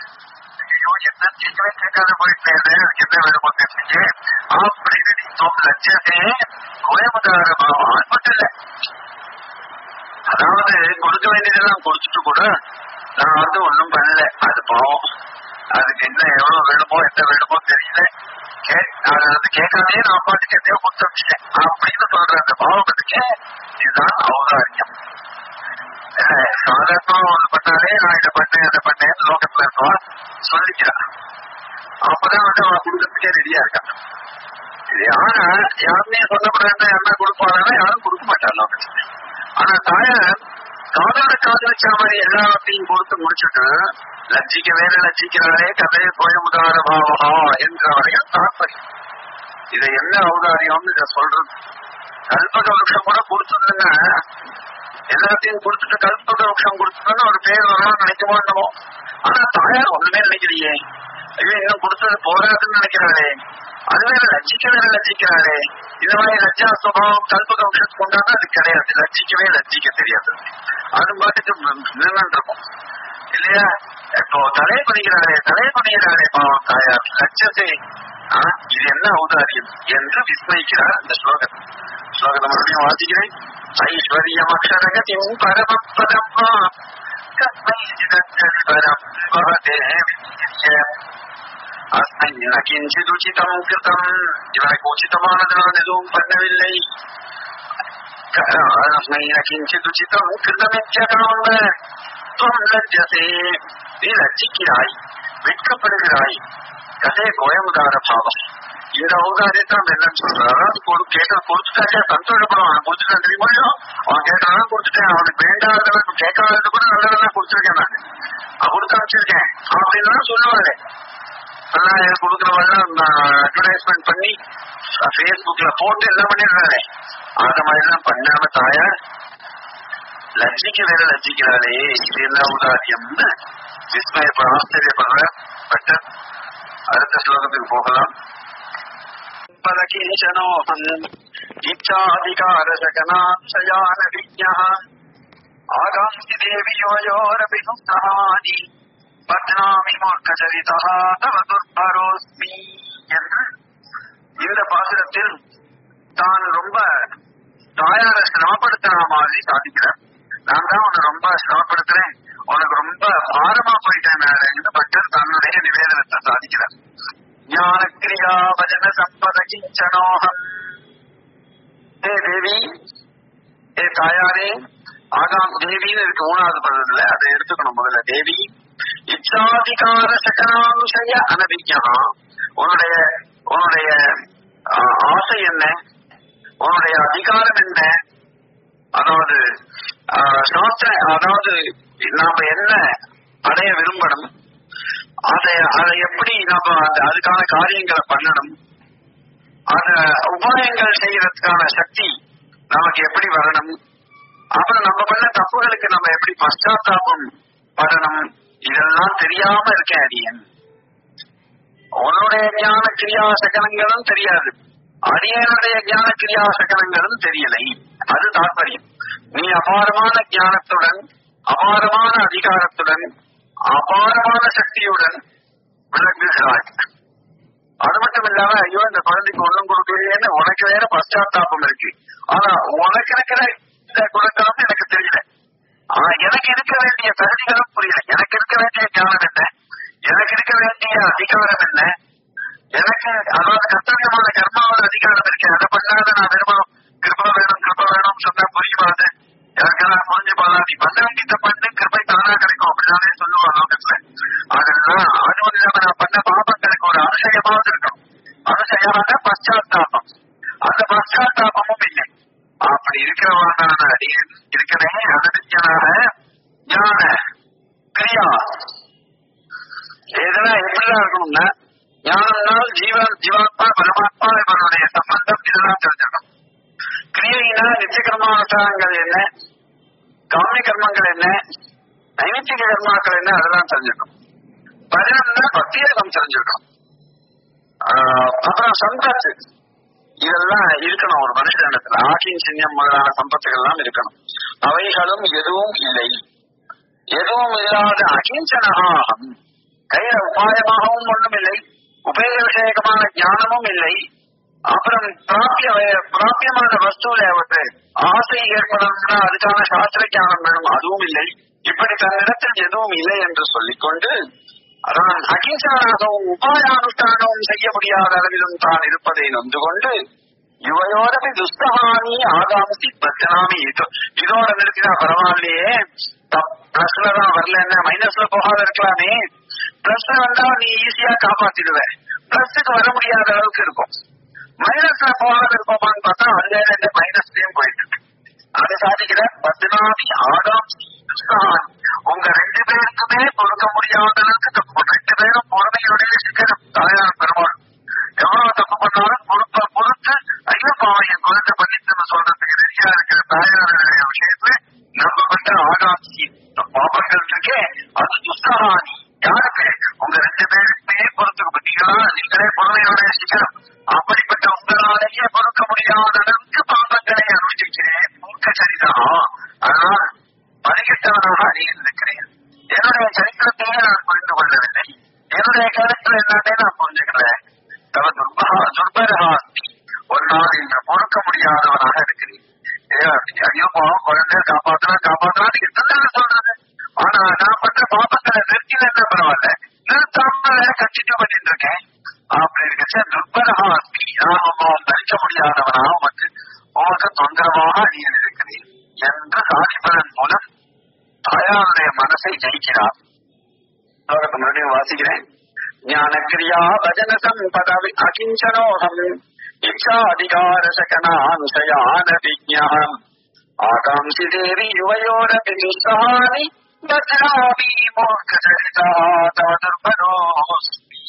ஐயோ என்ன கேட்கவே கேட்காத போயிட்டேன் எனக்கு என்ன வேணுமோ தெரிஞ்சு அப்படின்னு நீ தோன்று லட்சியத்தை கோயமுதார பாவம் அது மட்டும் இல்லை அதாவது கொடுக்க வேண்டியதெல்லாம் கொடுத்துட்டு கூட நான் வந்து ஒண்ணும் பண்ணல அது பாவம் அதுக்கு என்ன எவ்வளவு வேணுமோ என்ன வேணுமோ தெரியல கே- அது வந்து கேட்காதே நான் பாட்டுக்கு எதையோ கொடுத்து வச்சுட்டேன் அப்படின்னு சொல்ற அந்த பாவம் இருக்கு இதுதான் அவகாரியம் சாதாரணமா ஒண்ணு பண்ணாலே நான் இதை பண்ணேன் அதை பண்ணேன் லோகத்துல இருக்கவா சொல்லிக்கிறான் அப்பதான் வந்து அவன் கொடுக்கறதுக்கே ரெடியா இருக்கான் இது யாரா யாருமே சொல்லக்கூடாது யாருன்னா கொடுப்பாங்கன்னா யாரும் கொடுக்க மாட்டாங்க லோகத்துல ஆனா தாயார் காதோட காதலிச்ச மாதிரி எல்லாத்தையும் கொடுத்து முடிச்சுட்டு லட்சிக்க வேற லட்சிக்கிறாரே கதையை கோயமுதார பாவகா என்றவரையும் தாற்பயம் இதை என்ன அவதாரியம்னு இதை சொல்றது கல்பக விருஷம் கூட கொடுத்ததுங்க எல்லாத்தையும் கொடுத்துட்டு கல்பக விருஷம் கொடுத்ததுன்னு ஒரு பேர் வரலாம் நினைக்க மாட்டோமோ ஆனா தாயார் ஒண்ணுமே நினைக்கலையே ஐயோ இன்னும் கொடுத்தது போராதுன்னு நினைக்கிறாரே அது வேற லட்சிக்க வேற லட்சிக்கிறாரே இந்த மாதிரி லட்சா சுபாவம் கல்பக வம்சத்துக்கு கொண்டாந்து அது கிடையாது லட்சிக்கவே லட்சிக்க தெரியாது அது பாட்டுக்கு நின்று இருக்கும் இல்லையா இப்போ தலை பணிகிறாரே தலை பணிகிறாரே பாவம் தாயார் லட்சத்தை ஆ, இது என்ன ஔதாரியம் என்று விஸ்மயிக்கிறார் அந்த ஸ்லோகம் ஸ்லோகத்தை மறுபடியும் வாசிக்கிறேன் ஐஸ்வர்யம் அக்ஷரகதிம் பரமபதம் கஸ்மை சிதஞ்சலி பரம் பவதே வித்யம் அஸ்மை ந கிஞ்சித் உச்சிதம் கிருதம் இவனுக்கு உச்சிதமானது நான் எதுவும் பண்ணவில்லை அஸ்மை ந கிஞ்சித் உச்சிதம் கிருதமித்யகாம்ப துவம் லஜ்ஜசே நீ லட்சிக்கிறாய் வெட்கப்படுகிறாய் கதே கோயமுதார பாவம் இந்த அவதாரியத்தை நம்ம என்ன சொல்றோம் அதாவது கொடு கேட்ட கொடுத்துட்டாக்கா சந்தோஷப்படுவான் கொடுத்துட்டா தெரியுமா அவன் கேட்டாலும் கொடுத்துட்டேன் அவனுக்கு வேண்டாததெல்லாம் கேட்காதது கூட நல்லதெல்லாம் கொடுத்துருக்கேன் நான் அவன் கொடுத்து அனுப்பிச்சிருக்கேன் அப்படின்னு சொல்லுவாரு எல்லாம் கொடுக்குறவெல்லாம் அட்வர்டைஸ்மெண்ட் பண்ணி ஃபேஸ்புக்ல போட்டு எல்லாம் பண்ணிடுறாரு அந்த மாதிரி எல்லாம் பண்ணாம தாயார் லட்சிக்க வேற லட்சிக்கிறாளே இது என்ன உதாரியம் விஸ்மயப்பட ஆச்சரியப்படுற பட்ட அடுத்த ஸ்லோகத்துக்கு போகலாம் பலகீசனோஹம் இச்சாதிகாரசகனாசயான விஜ்ஞா ஆகாந்தி தேவியோயோரபி சஹானி பத்னாமி மூர்க்கச்சரிதா தவ துர்பரோஸ்மி என்று இந்த பாசுரத்தில் தான் ரொம்ப தாயார சிரமப்படுத்தின மாதிரி சாதிக்கிறார் நான் தான் உன்னை ரொம்ப சிரமப்படுத்துறேன் உனக்கு ரொம்ப பாரமா போயிட்டேன் நான் பட்டர் தன்னுடைய நிவேதனத்தை சாதிக்கிறார் ஞான கிரியா வஜன சம்பத கிஞ்சனோகம் ஏ தேவி ஏ தாயாரே ஆகாம் தேவின்னு இருக்கு மூணாவது பதத்துல அதை எடுத்துக்கணும் முதல்ல தேவி இச்சாதிகார சகனாம்சய அனபிஜா உன்னுடைய உன்னுடைய ஆ, ஆசை என்ன உன்னுடைய அதிகாரம் என்ன அதாவது ஆ, சாஸ்திர அதாவது நாம என்ன அடைய விரும்பணும் அதை அதை எப்படி நம்ம அந்த அதுக்கான காரியங்களை பண்ணணும் அத உபாயங்கள் செய்யறதுக்கான சக்தி நமக்கு எப்படி வரணும் அப்புறம் நம்ம பண்ண தப்புகளுக்கு நம்ம எப்படி பశ్చాத்தாபம் படணும் இதெல்லாம் தெரியாம இருக்கேன் அடியன் உன்னுடைய ஞான கிரியா சகனங்களும் தெரியாது அடியனுடைய ஞான கிரியா சகனங்களும் தெரியலை அது தாற்பயம் நீ அபாரமான ஞானத்துடன் அபாரமான அதிகாரத்துடன் அபாரமான சக்தியுடன் விளங்குகிறாய் அது மட்டும் இல்லாம ஐயோ இந்த குழந்தைக்கு ஒண்ணும் கொடுக்கலையேன்னு உனக்கு வேற பశ్చాத்தாபம் இருக்கு ஆனா உனக்கு இருக்கிற இந்த குணங்களும் எனக்கு தெரியல ஆனா எனக்கு இருக்க வேண்டிய தகுதிகளும் புரியல எனக்கு இருக்க வேண்டிய ஞானம் என்ன எனக்கு இருக்க வேண்டிய அதிகாரம் என்ன எனக்கு அதாவது கர்த்தவியமான கர்மாவோட அதிகாரம் இருக்கு அதை பண்ணாத நான் வெறும் கிருபா வேணும் கிருபா வேணும் சொன்னா புரியுமாது யாருக்கெல்லாம் புரிஞ்சு போதா நீ பண்ண வேண்டியத பண்ணு கிருபை தானா கிடைக்கும் அப்படிதானே சொல்லுவாங்க லோகத்துல அதெல்லாம் அதுவும் இல்லாம நான் பண்ண பாபங்களுக்கு ஒரு அதிசயமாவது இருக்கணும் அதிசயமான பశ్చాத்தாபம் அந்த பశ్చాத்தாபமும் இல்லை அப்படி இருக்கிறவனான அடியன் இருக்கிறேன் அதற்கான ஞான கிரியா இதெல்லாம் எப்படிதான் இருக்கணும்னா ஞானம்னால் ஜீவன் ஜீவாத்மா பரமாத்மா இவருடைய சம்பந்தம் இதெல்லாம் தெரிஞ்சிடணும் கிரியைனா நித்திய கர்மானுஷ்டானங்கள் என்ன காமிய கர்மங்கள் என்ன நைமித்திக கர்மாக்கள் என்ன அதெல்லாம் தெரிஞ்சிடணும் பஜனம்னா பக்தியோகம் தெரிஞ்சிடணும் ஆஹ் அப்புறம் சம்பத்து இதெல்லாம் இருக்கணும் ஒரு மனுஷனிடத்துல ஆகின் சின்னம் முதலான சம்பத்துகள் எல்லாம் இருக்கணும் அவைகளும் எதுவும் இல்லை எதுவும் இல்லாத அகிஞ்சனகாகம் கையில உபாயமாகவும் ஒன்றும் இல்லை உபயோக விஷயகமான ஞானமும் இல்லை அப்புறம் பிராபிய பிராபியமான வஸ்துவில அவற்று ஆசை ஏற்படணும்னா அதுக்கான சாஸ்திர ஞானம் வேணும் அதுவும் இல்லை இப்படி தன்னிடத்தில் எதுவும் இல்லை என்று சொல்லிக்கொண்டு அதான் அகிம்சனாகவும் உபாயானுஷ்டானமும் செய்ய முடியாத அளவிலும் தான் இருப்பதை நொந்து கொண்டு இவையோரபி துஸ்தகானி ஆகாமசி பத்தனாமி இதோ இதோட நிறுத்தினா பரவாயில்லையே பிளஸ்ல தான் வரல என்ன மைனஸ்ல போகாத இருக்கலாமே பிளஸ்ல வந்தா நீ ஈஸியா காப்பாத்திடுவ பிளஸுக்கு வர முடியாத அளவுக்கு இருக்கும் மைனஸ்ல போகாத இருப்போமான்னு பார்த்தா அதுல இந்த மைனஸ்லயும் போயிட்டு இருக்கு அது சாதிக்கிற பத்னாமி ஆகாம் துஸ்தகானி உங்க ரெண்டு பேருக்குமே பொறுக்க முடியாத அளவுக்கு தப்பு ரெண்டு பேரும் பொறுமையுடைய சிக்கனம் தாயார் பெருமாள் எவ்வளவு தப்பு பண்ணாலும் பொறுப்ப பொறுத்து ஐயோ பாவம் என் குழந்தை பண்ணிட்டு சொல்றதுக்கு ரெடியா இருக்கிற தாயாருடைய விஷயத்துல நம்ம பண்ண ஆகாட்சி பாபங்கள் இருக்கே அது துஸ்தகானி யாருக்கு உங்க ரெண்டு பேருக்குமே பொறுத்துக்க பார்த்தீங்களா நீங்களே பொறுமையோட சிக்கனம் அப்படிப்பட்ட உங்களாலேயே பொறுக்க முடியாத அளவுக்கு பாபங்களை அனுஷ்டிக்கிறேன் மூர்க்க சரிதான் அதனால் பரிகெட்டவனாக அணியிருக்கிறேன் என்னுடைய சரித்திரத்தையே நான் புரிந்து கொள்ளவில்லை என்னுடைய கருத்து என்னன்னே நான் புரிஞ்சுக்கிறேன் தவ துர்பகா துர்பரகாஸ்தி ஒரு நாள் இன்று பொறுக்க முடியாதவனாக இருக்கிறேன் ஏ, ஐயோ பாவம் குழந்தைய காப்பாத்தனா காப்பாத்தனா எத்தனை சொல்றது ஆனா நான் பண்ற பாப்பங்களை நிறுத்தினா பரவாயில்ல நிறுத்தாம கண்டினியூ பண்ணிட்டு இருக்கேன் அப்படி இருக்க துர்பரகாஸ்தி நான் தரிக்க முடியாதவனாக வந்து உனக்கு தொந்தரவாக அணியில் இருக்கிறேன் என்று சாதிப்பதன் மூலம் தாயாருடைய மனசை ஜெயிக்கிறார் அதற்கு மறுபடியும் வாசிக்கிறேன் ஞான கிரியா பஜன சம்பத அகிஞ்சனோகம் இச்சாதிகார சகனானுசயான விஜயம் ஆகாம்சி தேவி யுவயோரபி துஸ்ஸஹானி பத்ராமி மோகசரிதா தவ துர்பரோஸ்மி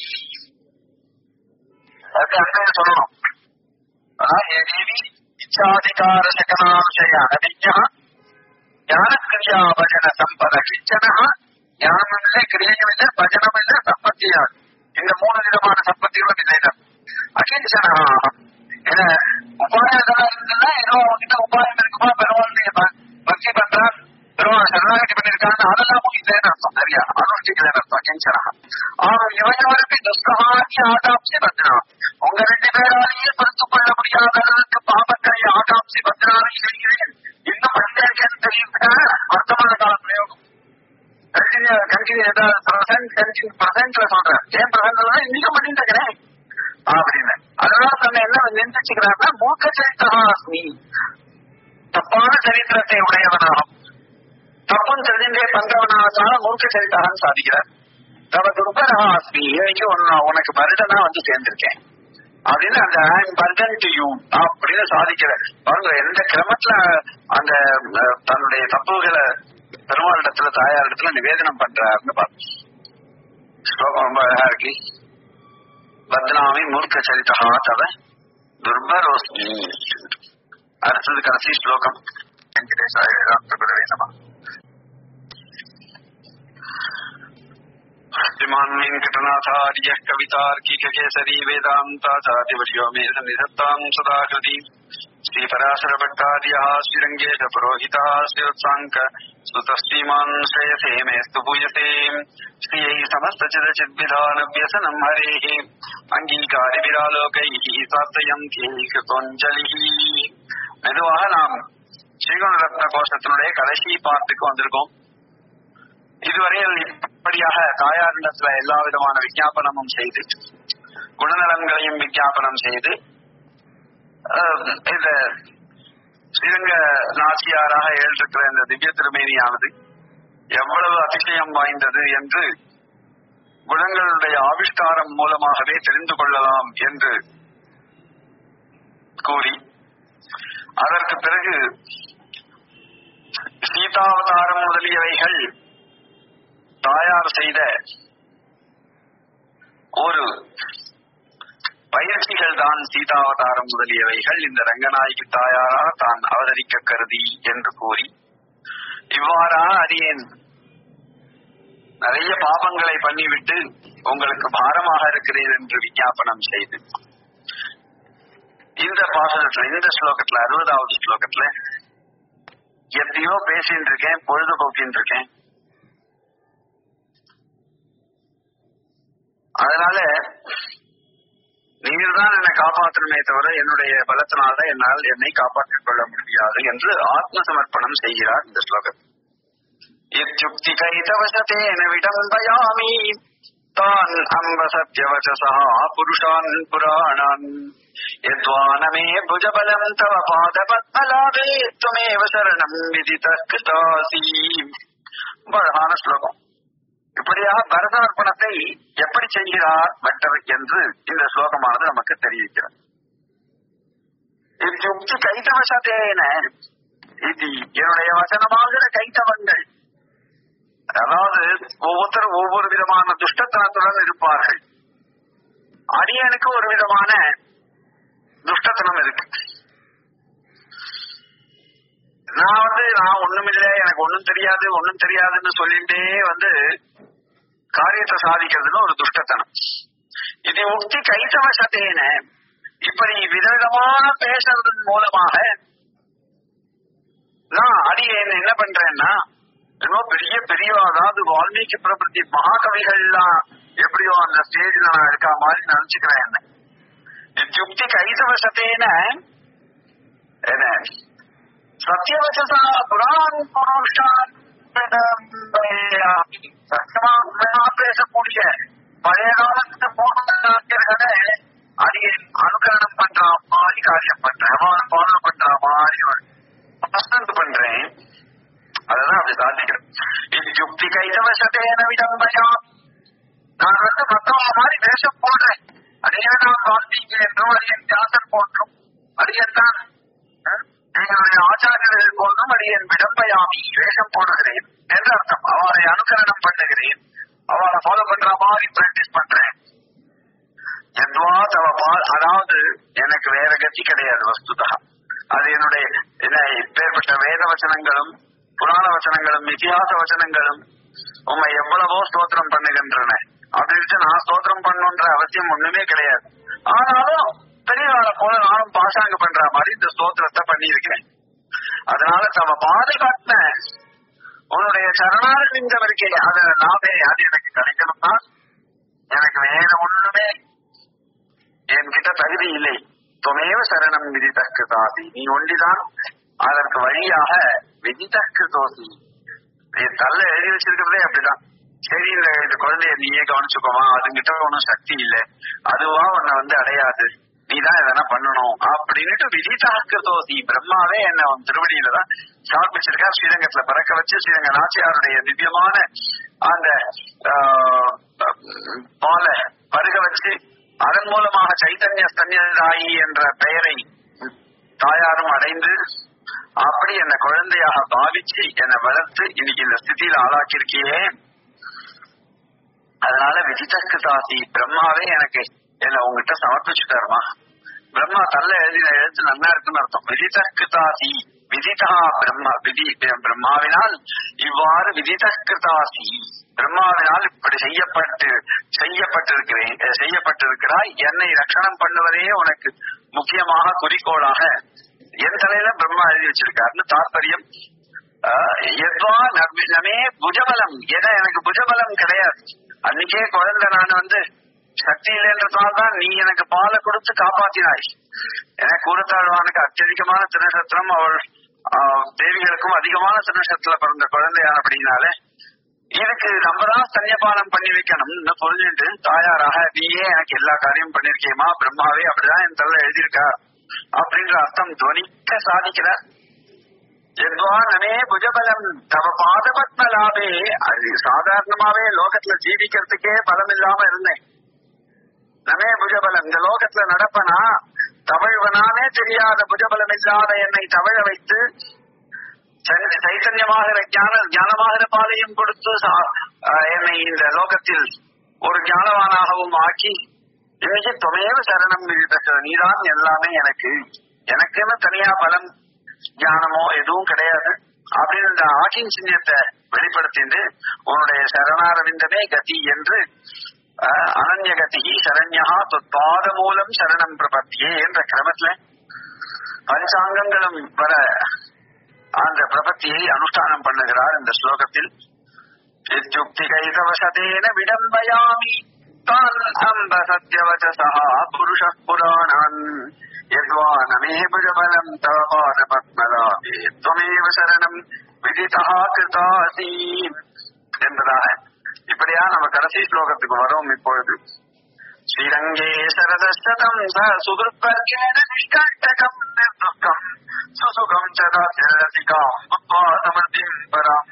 அது அங்கே சொல்லணும் ஆ, ஏ தேவி இச்சாதிகார சகனாம்சய அனதிஜா ஞான கிரியா பஜன சம்பத கிச்சனா ஞானம் இல்லை கிரியையும் இல்லை பஜனம் இல்லை சம்பத்தியாது இந்த மூணு விதமான சம்பத்திகளும் இல்லைதான் அகிஞ்சனா என்ன உபாயம் இருந்ததுன்னா ஏதோ அவன்கிட்ட உபாயம் இருக்குமா பெருமாள் பக்தி பண்றான் பெருமாள் சரணாகதி பண்ணிருக்காங்க அதெல்லாம் இல்லைன்னு அர்த்தம் சரியா அனுஷ்டிக்கலன்னு அர்த்தம் அகிஞ்சனா ஆனும் இவனவருக்கு துஷ்கமாக்கி ஆகாம்சி பத்ரா உங்க ரெண்டு பேராலேயே பொறுத்துக் கொள்ள முடியாத அளவுக்கு பாபங்களை ஆகாம்சி பத்ராவை செய்கிறேன் இன்னும் பஞ்சாயத்து தெரியுதுக்காக வர்த்தமான கால பிரயோகம் கண்டினியூ கண்டினியூ ஏதாவது பிரசன்ட் கண்டினியூ பிரசன்ட்ல சொல்றேன் ஏன் பிரசன்ட்ல இன்னைக்கு பண்ணிட்டு இருக்கிறேன் அப்படின்னு அதனால தன்னை என்ன நிந்திச்சுக்கிறாருன்னா மூக்க சரித்திரமாஸ்மி தப்பான சரித்திரத்தை உடையவனாகும் தப்பும் தெரிஞ்சே பண்றவனாக மூர்க்க சரித்திரம் சாதிக்கிறார் தவ துர்பரஹாஸ்மி இன்னைக்கு உன்ன- உனக்கு பருடனா வந்து சேர்ந்திருக்கேன் அப்படின்னு அந்த ஐம் பர்டன் டு யூ அப்படின்னு சாதிக்கிற பாருங்க எந்த கிரமத்துல அந்த அஹ், தன்னுடைய தப்புகளை பெருமாளிடத்துல தாயாரிடத்துல நிவேதனம் பண்றாருன்னு பாருங்க ஸ்லோகம் ரொம்ப அழகா இருக்கு பத்னாமி மூர்க்க சரிதா தவ துர்பரோஸ்மி அடுத்தது கடைசி ஸ்லோகம் வெங்கடேசாய வேதாந்த குருவே நமः श्रीमान् वेङ्कटनाथार्यः कवितार्किककेसरी वेदान्ताचार्यवर्यो मे सन्निधत्ताम् सदाकृति श्रीपराशरभट्टार्यः श्रीरङ्गेशपुरोहितः श्रीवत्साङ्क सुतः श्रीमान् श्रेयसे मेऽस्तु भूयसे श्रियै समस्तचिदचिद्विधानव्यसनम् हरेः अङ्गीकारिविरालोकैः सार्थयन्ति कृतोञ्जलिः மெதுவாக நாம் ஸ்ரீகுணரத்ன கோஷத்தினுடைய கடைசி பாட்டுக்கு வந்திருக்கோம் இதுவரையில் இப்படியாக தாயாரிடத்துல எல்லா விதமான விஞ்ஞாபனமும் செய்து குணநலன்களையும் விஞ்ஞாபனம் செய்து அஹ், இந்த ஸ்ரீரங்க நாச்சியாராக ஏற்றிருக்கிற இந்த திவ்ய திருமேனியானது எவ்வளவு அதிசயம் வாய்ந்தது என்று குணங்களுடைய ஆவிஷ்காரம் மூலமாகவே தெரிந்து கொள்ளலாம் என்று கூறி அதற்கு பிறகு சீதாவதாரம் முதலியவைகள் தாயார் செய்த ஒரு பயிற்சிகள் தான் சீதாவதாரம் முதலியவைகள் இந்த ரங்கநாயகி தாயாராக தான் அவதரிக்க கருதி என்று கூறி இவ்வாறாக அடியேன் நிறைய பாபங்களை பண்ணிவிட்டு உங்களுக்கு பாரமாக இருக்கிறேன் என்று விஞ்ஞாபனம் செய்து இந்த பாசனத்துல இந்த ஸ்லோகத்துல அறுபதாவது ஸ்லோகத்துல எத்தையோ பேசிட்டு இருக்கேன் பொழுதுபோக்கின்னு இருக்கேன் அதனால நீங்கள் தான் என்னை காப்பாற்றணுமே தவிர என்னுடைய பலத்தினால என்னால் என்னை காப்பாற்றிக் கொள்ள முடியாது என்று ஆத்ம சமர்ப்பணம் செய்கிறார் இந்த ஸ்லோகம் இத்யுக்தி கைதவசத்தேன விடம்பயாமி தான் அம்ப சத்யவசசா புருஷான் புராணான் யத்வானமே புஜபலம் தவ பாத பத்மலாபே துமேவ சரணம் விதித கிருதாசி ரொம்ப அழகான ஸ்லோகம் இப்படியாக பரதார்ப்பணத்தை எப்படி செய்கிறார் பட்டர் என்று இந்த ஸ்லோகமானது நமக்கு தெரிவிக்கிறது இத்தியுக்தி கைதவசத்தேன இது என்னுடைய வசனமாகிற கைத்தவங்கள் அதாவது ஒவ்வொருத்தரும் ஒவ்வொரு விதமான துஷ்டத்தனத்துடன் இருப்பார்கள் அடியனுக்கு ஒரு விதமான துஷ்டத்தனம் இருக்கு நான் வந்து நான் ஒண்ணுமில்ல எனக்கு ஒண்ணும் தெரியாது ஒண்ணும் தெரியாதுன்னு சொல்லிட்டே வந்து காரியத்தை சாதிக்கிறதுன்னு ஒரு துஷ்டத்தனம் இது உக்தி கைத்தவசத்தேன இப்படி விதவிதமான பேசுறதன் மூலமாக நான் அடியேன் என்ன பண்றேன்னா இன்னும் பெரிய பெரிய அதாவது வால்மீகி பிரபத்தி மகாகவிகள்லாம் எப்படியோ அந்த ஸ்டேஜ்ல நான் இருக்கா மாதிரி நினைச்சுக்கிறேன் என்ன யுக்தி கைதவசத்தேன என்ன சத்தியவசதா புராண புருஷான் சத்தியமா உண்மையா பேசக்கூடிய பழைய காலத்து போராட்டங்களை அடியை அனுகரணம் பண்ற மாதிரி காரியம் பண்றேன் ஃபாலோ பண்ற மாதிரி ஒரு பசந்த் பண்றேன் அதுதான் அப்படி சாதிக்கிறேன் இது யுக்தி கைதவசத்தேன விடம்பயா நான் வந்து மத்தவங்க மாதிரி வேஷம் போடுறேன் அடியே நான் வால்மீகி என்றும் அடியன் வியாசன் போன்றும் அடியன் தான் எங்களுடைய ஆச்சாரியர்கள் போன்றும் அடியேன் விடம்பயாமி வேஷம் போடுகிறேன் என்று அர்த்தம் அவரை அனுகரணம் பண்ணுகிறேன் அவரை ஃபாலோ பண்ற மாதிரி பிராக்டிஸ் பண்றேன் எதுவா தவ பா- அதாவது எனக்கு வேற கதி கிடையாது வஸ்துதா அது என்னுடைய என்ன இப்பேற்பட்ட வேத வச்சனங்களும் புராண வச்சனங்களும் இதிகாச வச்சனங்களும் உண்மை எவ்வளவோ ஸ்தோத்திரம் பண்ணுகின்றன அப்படின்னு நான் ஸ்தோத்திரம் பண்ணுன்ற அவசியம் ஒண்ணுமே கிடையாது ஆனாலும் பெரியவாளை போல நானும் பாசாங்க பண்ற மாதிரி இந்த ஸ்தோத்திரத்தை பண்ணியிருக்கேன் அதனால தவ பாதுகாத்த உன்னுடைய சரணாரவிந்தம் இருக்கே அது நாமே அது எனக்கு கிடைக்கணும்னா எனக்கு வேற ஒண்ணுமே என்கிட்ட தகுதி இல்லை துணையோ சரணம் விதிதற்குதாசி நீ ஒண்டிதான் அதற்கு வழியாக விதிதற்குதோசி என் தள்ள எழுதி வச்சிருக்கிறதே அப்படிதான் சரி இந்த இந்த குழந்தைய நீயே கவனிச்சுக்கோமா அதுங்கிட்ட ஒன்றும் சக்தி இல்லை அதுவா உன்னை வந்து அடையாது நீதான் எதனா பண்ணணும் அப்படின்னுட்டு விதிதாக்கிருதோசி பிரம்மாவே என்ன உன் திருவடியில தான் சமர்ப்பிச்சிருக்கா ஸ்ரீரங்கத்துல பறக்க வச்சு ஸ்ரீரங்க நாச்சியாருடைய திவ்யமான அந்த ஆஹ், பாலை பருக வச்சு அதன் மூலமாக சைத்தன்ய ஸ்தன்யதாயி என்ற பெயரை தாயாரும் அடைந்து அப்படி என்ன குழந்தையாக பாவிச்சு என்னை வளர்த்து இன்னைக்கு இந்த ஸ்திதியில ஆளாக்கியிருக்கியே அதனால விதிதற்கு தாசி பிரம்மாவே எனக்கு என்ன உங்ககிட்ட சமர்ப்பிச்சுட்டாருமா பிரம்மா தள்ள எழுதின எழுத்து நல்லா இருக்குன்னு அர்த்தம் விதிதற்கு தாசி விதிதா பிரம்மா விதி பிரம்மாவினால் இவ்வாறு விதிதற்கிருதாசி பிரம்மாவினால் இப்படி செய்யப்பட்டு செய்யப்பட்டிருக்கிறேன் அஹ் செய்யப்பட்டிருக்கிறாய் என்னை ரட்சணம் பண்ணுவதே உனக்கு முக்கியமாக குறிக்கோளாக என் தலையில பிரம்மா எழுதி வச்சிருக்காருன்னு தாற்பயம் ஆஹ் எதுவா நம்- நமே புஜபலம் ஏன்னா எனக்கு புஜபலம் கிடையாது அன்னைக்கே குழந்தை நான் வந்து சக்தி இல்லைன்றதால தான் நீ எனக்கு பாலை கொடுத்து காப்பாத்தினாய் எனக்கு கூடத்தாழ்வானுக்கு அत्यதிகமான திருநட்சத்திரம் அவள் ஆஹ், தேவிகளுக்கும் அதிகமான திருநட்சத்திரத்துல பிறந்த குழந்தையானபடினால இதுக்கு நம்ம தான் ஸ்தன்யபானம் பண்ணி வைக்கணும்னு புரிஞ்சுட்டு தாயாராக நீயே எனக்கு எல்லா காரியமும் பண்ணிருக்கேமா பிரம்மாவே அப்படிதான் என் தள்ள எழுதியிருக்கா அப்படின்ற அர்த்தம் துவனிக்க சாதிக்கிறார் எத்வா நமே புஜபலம் தவ பாதபத்ம லாபே அது சாதாரணமாவே லோகத்துல ஜீவிக்கிறதுக்கே பலம் இல்லாம இருந்தேன் நமே புஜபலம் இந்த லோகத்துல நடப்பனா தவழ்வனானே தெரியாத புஜபலம் இல்லாத என்னை தவழ வைத்து சை- சைத்தன்யமாகிற ஞான ஞானமாகிற பாலையும் கொடுத்து சா- ஆஹ் என்னை இந்த லோகத்தில் ஒரு ஞானவானாகவும் ஆக்கி இன்னைக்கு துணையவ சரணம் விதித்த நீதான் எல்லாமே எனக்கு எனக்குன்னு தனியா பலம் ஞானமோ எதுவும் கிடையாது அப்படின்னு இந்த ஆக்கின் சின்னத்தை வெளிப்படுத்திட்டு உன்னுடைய சரணாரவிந்தமே கதி என்று ஆஹ், அனன்ய கதி சரண்யா தொத்பாத மூலம் சரணம் பிரபத்தியே என்ற கிரமத்துல பஞ்சாங்கங்களும் வர அந்த பிரபத்தியை அனுஷ்டானம் பண்ணுகிறார் இந்த ஸ்லோகத்தில் யுக்திகைதவசதேன விடம்பயாமி தான் அம்ப சத்யவச்சசா புருஷ புராணான் யத்வா நமே புஜபலம் தவ பாத பத்மலாபே துவமேவ சரணம் விதிதா கிருதாசி என்பதாக இப்படியா நம்ம கடைசி ஸ்லோகத்துக்கு வரோம் இப்பொழுது ஸ்ரீரங்கே சரதசதம் ச சுகிருத்வர்கேண நிஷ்கண்டகம் நிர்துக்கம் சுசுகம் ச தாசிகாம் புத்வா சமர்த்திம் பராம்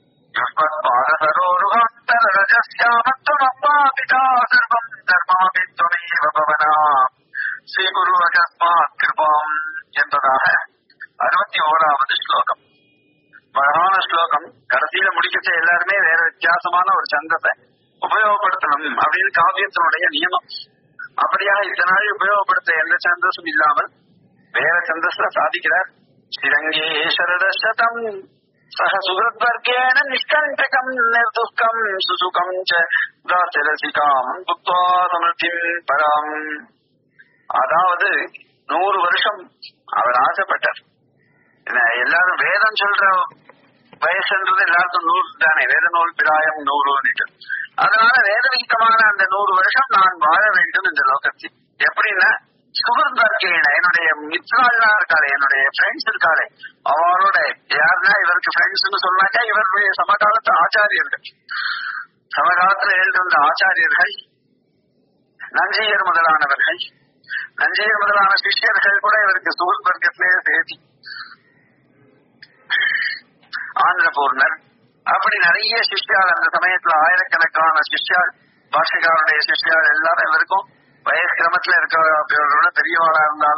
யுஷ்மத்பாதசரோருகாந்தரஜஸ்யாமத்வமப்பாபிதா சர்வம் தர்மாபித்வமேவ பவனா ஸ்ரீகுரு அகஸ்மாத் கிருபாம் என்பதாக அறுபத்தி ஓராவது ஸ்லோகம் அழகான ஸ்லோகம் கடைசியில முடிக்கச்ச எல்லாருமே வேற வித்தியாசமான ஒரு சந்தத்தை உபயோகப்படுத்தணும் அப்படின்னு காவியத்தினுடைய நியமம் அப்படியா இத்தனை நாள் உபயோகப்படுத்த எந்த சந்தோஷம் இல்லாமல் வேற சந்தஸ்ல சாதிக்கிறார் ஸ்ரீரங்கே சரதசதம் சக சுகிருத்வர்கேண நிஷ்கண்டகம் நிர்துக்கம் சுசுகம் ச தாசரசிகாம் புக்வா சமிருத்திம் பராம் அதாவது நூறு வருஷம் அவர் ஆசைப்பட்டார் என்ன, எல்லாரும் வேதம் சொல்ற வயசுன்றது எல்லாருக்கும் நூறு தானே வேத நூல் பிராயம் நூறுன்னுட்டு அதனால வேதவிகிதமான அந்த நூறு வருஷம் நான் வாழ வேண்டும் இந்த லோகத்தில் எப்படின்னா சுகர்ந்தார்கேன என்னுடைய மித்ராலாம் இருக்காளே என்னுடைய ஃப்ரெண்ட்ஸ் இருக்காளே அவளோட யாருன்னா இவருக்கு ஃப்ரெண்ட்ஸ்னு சொன்னாக்கா இவருடைய சமகாலத்து ஆச்சாரியர்கள் சமகாலத்துல எழுதிருந்த ஆச்சாரியர்கள் நஞ்சையர் முதலானவர்கள் நஞ்சையர் முதலான சிஷ்யர்கள் கூட இவருக்கு சுகர் வர்க்கத்திலேயே சேர்த்தி ஆந்திரபூர்ணர் அப்படி நிறைய சிஷ்யால் அந்த சமயத்துல ஆயிரக்கணக்கான சிஷ்யால் பாஷகாருடைய சிஷ்யால் எல்லாரும் இவருக்கும் வயசு கிரமத்துல இருக்கிறவரோட பெரியவாளா இருந்தாலும்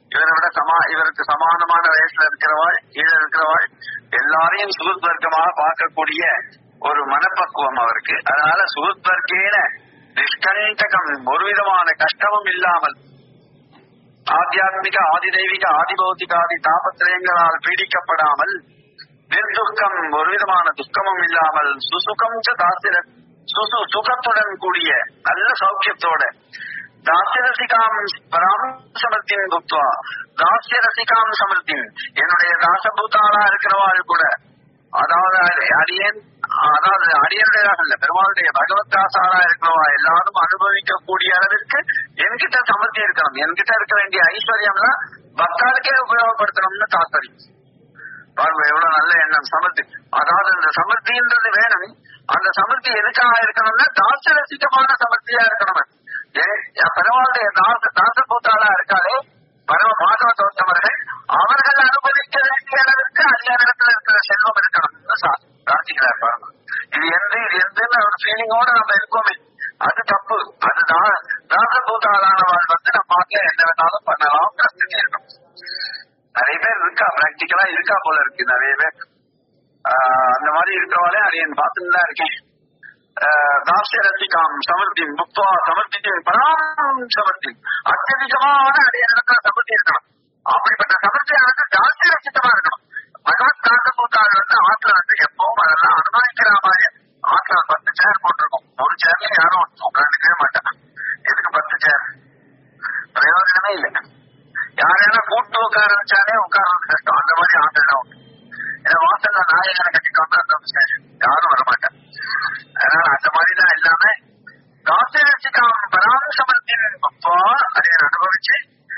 இவரை விட சமா இவருக்கு சமானமான வயசுல இருக்கிறவாள் கீழே இருக்கிறவாள் எல்லாரையும் சுகுத்வர்க்கமாக பார்க்கக்கூடிய ஒரு மனப்பக்குவம் அவருக்கு அதனால சுகுத்வர்க்கேன நிஷ்கண்டகம் ஒரு விதமான கஷ்டமும் இல்லாமல் ஆத்தியாத்மிக ஆதிதெய்வீக ஆதிபௌத்திகாதி தாபத்திரயங்களால் பீடிக்கப்படாமல் நிர்துக்கம் ஒரு விதமான துக்கமும் இல்லாமல் சுசுகம் ச தாசிர சுசு சுகத்துடன் கூடிய நல்ல சௌக்கியத்தோட தாசிய ரசிகாம் பராம் சமர்த்தின் புக்துவா தாசிய ரசிகாம் சமர்த்தின் என்னுடைய தாசபூத்தாளா இருக்கிறவாள் கூட அதாவது அடியேன் அதாவது அடியனுடையதாக இல்ல பெருமாளுடைய பகவத் தாசாரா இருக்கிறவா எல்லாரும் அனுபவிக்கக்கூடிய அளவிற்கு என்கிட்ட சமர்த்தி இருக்கணும் என்கிட்ட இருக்க வேண்டிய ஐஸ்வர்யம்லாம் பக்தாளுக்கே உபயோகப்படுத்தணும்னு தாத்பரியம் பாருங்க எவ்வளவு நல்ல எண்ணம் சமர்த்தி அதாவது அந்த சமர்த்தின்றது வேணும் அந்த சமர்த்தி எதுக்காக இருக்கணும்னா தாச ரசிகமான சமர்த்தியா இருக்கணும் அது. ஏ- பெருமாளுடைய தாச தாசபூத்தாளா இருக்காளே பரம பாகவதோத்தமர்கள் அவர்கள் அனுபவிக்க வேண்டிய அளவிற்கு அதிகாரத்தில் இருக்கிற செல்வம் இருக்கணும் பிரார்த்திக்கிறார் பாருங்க இது எந்த இது எந்தன்னு ஒரு ஃபீலிங்கோட நம்ம இருக்கோமே அது தப்பு அது தா- தாசபூத்தாளானவள் வந்து நம்ம பாட்டுல என்ன வேணாலும் பண்ணலாம் பிரச்சனை இருக்கணும் நிறைய பேர் இருக்கா பிராக்டிக்கலா இருக்கா போல இருக்கு நிறைய பேர் ஆஹ் அந்த மாதிரி இருக்கிறவாலே அரியன் பார்த்துட்டு தான் இருக்கேன் ஆஹ் தாஸ்ய ரசிகாம் சமர்த்தி முக்துவா சமர்த்தி பராம் சமர்த்தி அत्यதிகமான அடியனுக்கு சமர்த்தி இருக்கணும் அப்படிப்பட்ட சமர்த்தியானது தாஸ்ய ரசிகமா இருக்கணும் பகவத் காந்த பூத்தாள் வந்து ஆற்றுல வந்து எப்பவும் அதெல்லாம் அனுபவிக்கிற மாதிரி ஆற்றுல பத்து சேர் போட்டிருக்கும் ஒரு சேர்ல யாரும் உட்காந்துக்கவே மாட்டாங்க எதுக்கு பத்து சேர் பிரயோஜனமே இல்லை யாரையான கூட்டு உட்கார வச்சாலே உட்கார்றது கஷ்டம் அந்த மாதிரி ஆட்கள் தான் உண்டு ஏன்னா வாசல்ல நாயகனை கட்டிட்டு வந்தா அந்த சரி, யாரும் வரமாட்டேன் அதனால அந்த மாதிரி தான் இல்லாம காசிரசிக்காம் பராமசமத்தின் அதை அனுபவிச்சு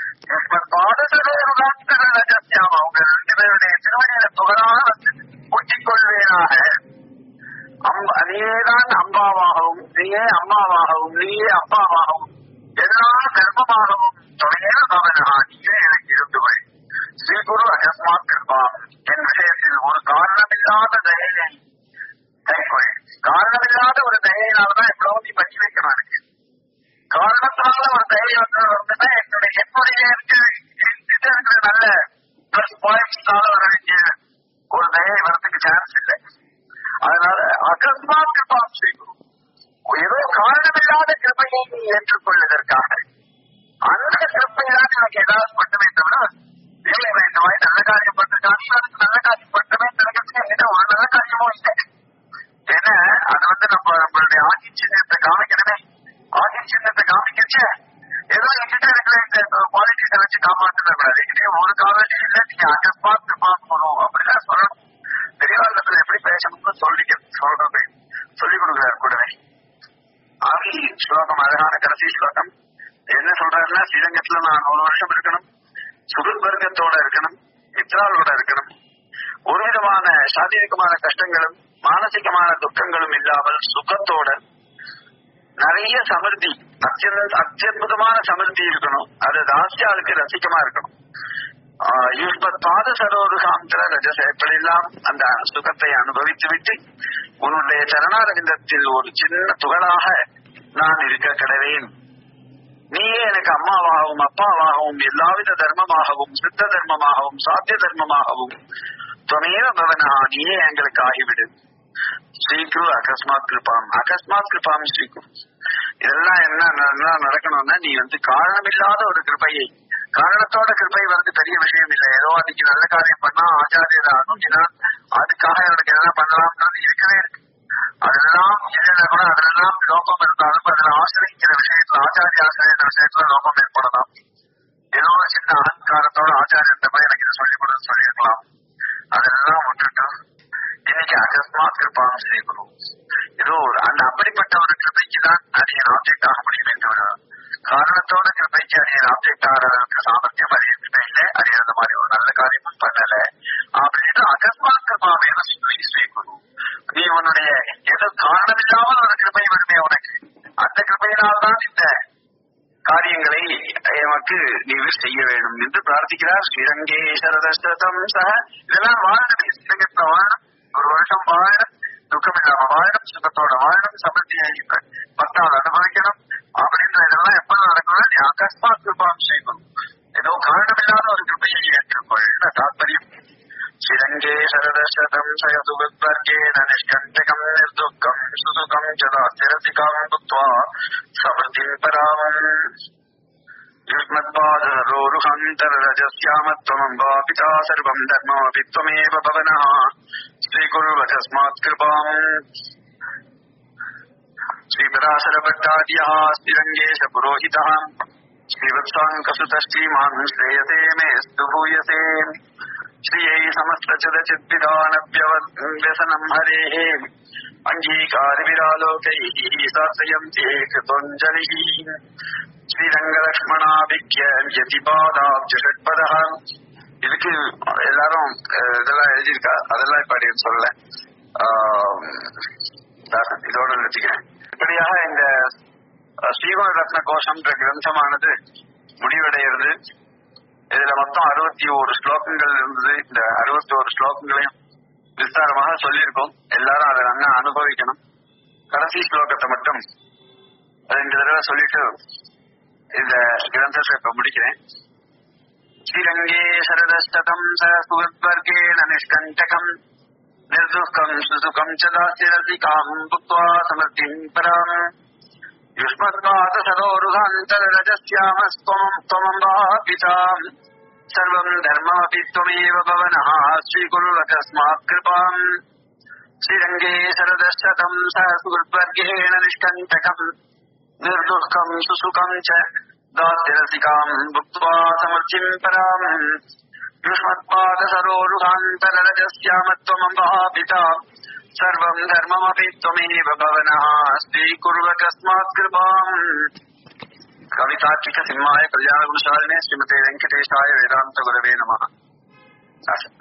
பாடசரோருகாத்தியாம அவங்க ரெண்டு பேருடைய திருவடியில புகழாக ஒட்டிக் கொள்வேனாக அம்- நீயேதான் அம்பாவாகவும் நீயே அம்மாவாகவும் நீயே அப்பாவாகவும் எல்லா தர்மமாகவும் துணையே பவனா நீயே எனக்கு இருந்துவை ஸ்ரீகுரு அகஸ்மாத் கிருபா என் விஷயத்தில் ஒரு காரணமில்லாத தயையை கைக்கொள் காரணமில்லாத ஒரு தயையினாலதான் இவ்வளவு நீ பண்ணி வைக்கணும் எனக்கு காரணத்தினால ஒரு தயை வந்து வந்துன்னா என்னுடைய என்னுடைய இருக்க என்கிட்ட இருக்கிற நல்ல பிளஸ் பாயிண்ட்ஸ்னால வர வேண்டிய ஒரு தயை வரதுக்கு சான்ஸ் இல்லை அதனால அகஸ்மாத் கிருபா ஸ்ரீகுரு ஏதோ காரணமில்லாத கிருபையை நீ ஏற்றுக்கொள்வதற்காக அந்த கிருப்பைதான் எனக்கு ஏதாவது பண்ணுமே தவிர வேலை வேண்டுமாய் நல்ல காரியம் பண்ணிருக்காங்க அதுக்கு நல்ல காரியம் பண்ணவே நினைக்கிறதுக்கு என்கிட்ட ஒரு நல்ல காரியமும் இல்லை ஏன்னா அது வந்து நம்ம நம்மளுடைய ஆட்சி சின்னத்தை காமிக்கணுமே ஆட்சி சின்னத்தை காமிக்கிறச்சு ஏதோ என்கிட்ட இருக்கிற இந்த குவாலிட்டிஸை வச்சு காப்பாற்ற கூடாது இதே ஒரு காலேஜ் இல்ல நீங்க அகஸ்மாத் பார்க்கணும் அப்படிதான் சொல்லணும் பெரியவாளத்துல எப்படி பேசணும்னு சொல்லிக்க சொல்றது சொல்லிக் கொடுக்குறாரு கூடவே ஆதி ஸ்லோகம் அழகான கடைசி ஸ்லோகம் என்ன சொல்றாருன்னா ஸ்ரீரங்கத்துல நான் ஒரு வருஷம் இருக்கணும் சுகர்வர்க்கத்தோட இருக்கணும் மித்ராலோட இருக்கணும் ஒரு விதமான சாரீரிகமான கஷ்டங்களும் மானசிகமான துக்கங்களும் இல்லாமல் சுகத்தோட நிறைய சமிருத்தி அத்தியந்த அத்தியுதமான சமிருத்தி இருக்கணும் அது தாசியாளுக்கு ரசிக்கமா இருக்கணும் ஆஹ் யுஷ்பத் பாத சரோருகாந்திர ரஜச எப்படியெல்லாம் அந்த சுகத்தை அனுபவித்து விட்டு உன்னுடைய சரணாரவிந்தத்தில் ஒரு சின்ன துகளாக நான் இருக்க கடவேன் நீயே எனக்கு அம்மாவாகவும் அப்பாவாகவும் எல்லாவித தர்மமாகவும் சித்த தர்மமாகவும் சாத்திய தர்மமாகவும் துணைய பவனா நீயே எங்களுக்கு ஆகிவிடு ஸ்ரீகுரு அகஸ்மாத் கிருபாம் அகஸ்மாத் கிருபாம் ஸ்ரீகுரு இதெல்லாம் என்ன என்ன நடக்கணும்னா நீ வந்து காரணமில்லாத ஒரு கிருபையை காரணத்தோட கிருபை வந்து பெரிய விஷயம் இல்லை ஏதோ அன்னைக்கு நல்ல காரியம் பண்ணா ஆச்சாரியர் அனுப்பினா அதுக்காக எனக்கு எதனா பண்ணலாம்ன்றது இருக்கவே இருக்கு அதெல்லாம் இல்லைன்னா கூட அதெல்லாம் லோகம் இருந்தாலும் அதில் ஆசிரியக்கிற விஷயத்துல ஆச்சாரிய ஆசிரியர் விஷயத்துல லோகம் ஏற்படலாம் ஏதோ ஒரு சின்ன அகங்காரத்தோட ஆச்சாரியத்தை போய் எனக்கு இதை சொல்லிக் கொடுன்னு சொல்லியிருக்கலாம் அதெல்லாம் விட்டுட்டு இன்னைக்கு அகஸ்மாத் கிருப்பாங்க ஸ்ரீகுரு இது ஒரு அந்த அப்படிப்பட்ட ஒரு கிருபைக்கு தான் அடியன் ஆப்ஜெக்ட் ஆக முடியுமே தவிர காரணத்தோட கிருபைக்கு அடியன் ஆப்ஜெக்ட் ஆகிறதுக்கு சாமர்த்தியம் அடியனுக்குமே இல்லை அடியன் அந்த மாதிரி ஒரு நல்ல காரியமும் பண்ணல அப்படின்னு அகஸ்மாத் கிருபாவே சொல்லி ஸ்ரீகுரு நீ உன்னுடைய ஏதோ காரணமில்லாமல் ஒரு கிருபை வருமே உனக்கு அந்த கிருபையினால்தான் இந்த காரியங்களை எமக்கு நீர் செய்ய வேண்டும் என்று பிரார்த்திக்கிறார் ஸ்ரீரங்கே சரதம் சக இதெல்லாம் வாழணும் ஸ்ரீரங்கத்துல வாழணும் ஒரு வருஷம் வாழணும் துக்கம் இல்லாம வாழணும் சுகத்தோட வாழணும் சமர்த்தியை பத்தாவது அனுபவிக்கணும் அப்படின்ற இதெல்லாம் எப்ப நடக்கணும் நீ அகஸ்மாத் கிருபாம் செய்யணும் ஏதோ காரணமில்லாத சயது வித்வர்கேன நிஷ்கண்டகம் நிர்துக்கம் சுதுகம் ச தாஸ்திரசிகாம் புத்வா சவர்த்திம் பராமம் युष्मद्वादरोरुहन्तरजस्यामत्वमम् वा पिता सर्वम् धर्ममपि त्वमेव भवनः स्वीकुर्वतस्मात् कृपाम् श्रीपराशरभट्टाद्यः स्थिरङ्गेश पुरोहितः श्रीवत्साङ्कसुतश्रीमान् श्रेयसे मेऽस्तु भूयसे श्रियै समस्तचदचिद्विधानव्यसनम् हरेः अङ्गीकारविरालोकैः सार्थयन्ति कृतोञ्जलिः ஸ்ரீரங்கலக்ஷ்மணாபிக்ய யதிபாதாப்ஜ ஷட்பதா இதுக்கு எல்லாரும் அஹ், இதெல்லாம் எழுதியிருக்கா அதெல்லாம் இப்ப அப்படின்னு சொல்லல ஆஹ், தாசன், இதோட நிறுத்திக்கிறேன் இப்படியாக இந்த அஹ், ஸ்ரீகுண ரத்ன கோஷம்ன்ற கிரந்தமானது முடிவடைகிறது இதுல மொத்தம் அறுபத்தி ஒரு ஸ்லோகங்கள் இருந்தது இந்த அறுபத்தி ஒரு ஸ்லோகங்களையும் விஸ்தாரமாக சொல்லியிருக்கோம் எல்லாரும் அதை நல்லா அனுபவிக்கணும் கடைசி ஸ்லோகத்தை மட்டும் ரெண்டு தடவை சொல்லிட்டு இந்த கிரந்தத்தை இப்ப முடிக்கிறேன் ஸ்ரீரங்கே சரதஸ்ததம் சரசுவர்கேண நிஷ்கண்டகம் நிர்துக்கம் சுசுகம் ச தாசிரசிகாம் புக்வா சமர்த்திம் பராம் युष्मद्वाद सरोरुहान्तरजस्यामस्त्वमम् त्वमम् वा पिताम् सर्वम् धर्ममपि त्वमेव भवनः स्वीकुर्व तस्मात् कृपाम् श्रीरङ्गे शरदशतम् सहस्वर्गेण निष्कण्टकम् निर्दुःखम् सुसुखम् च दास्यरसिकाम् भुक्त्वा समर्थिम् पराम् युष्मत्पादसरोरुहान्तरजस्यामत्वमम् वा पिता सर्वम् धर्ममपि त्वमेव भवनः स्वीकुर्व कस्मात् कृपाम् कवितार्किक सिंहाय कल्याणगुणशालिने श्रीमते वेङ्कटेशाय वेदान्त गुरवे नमः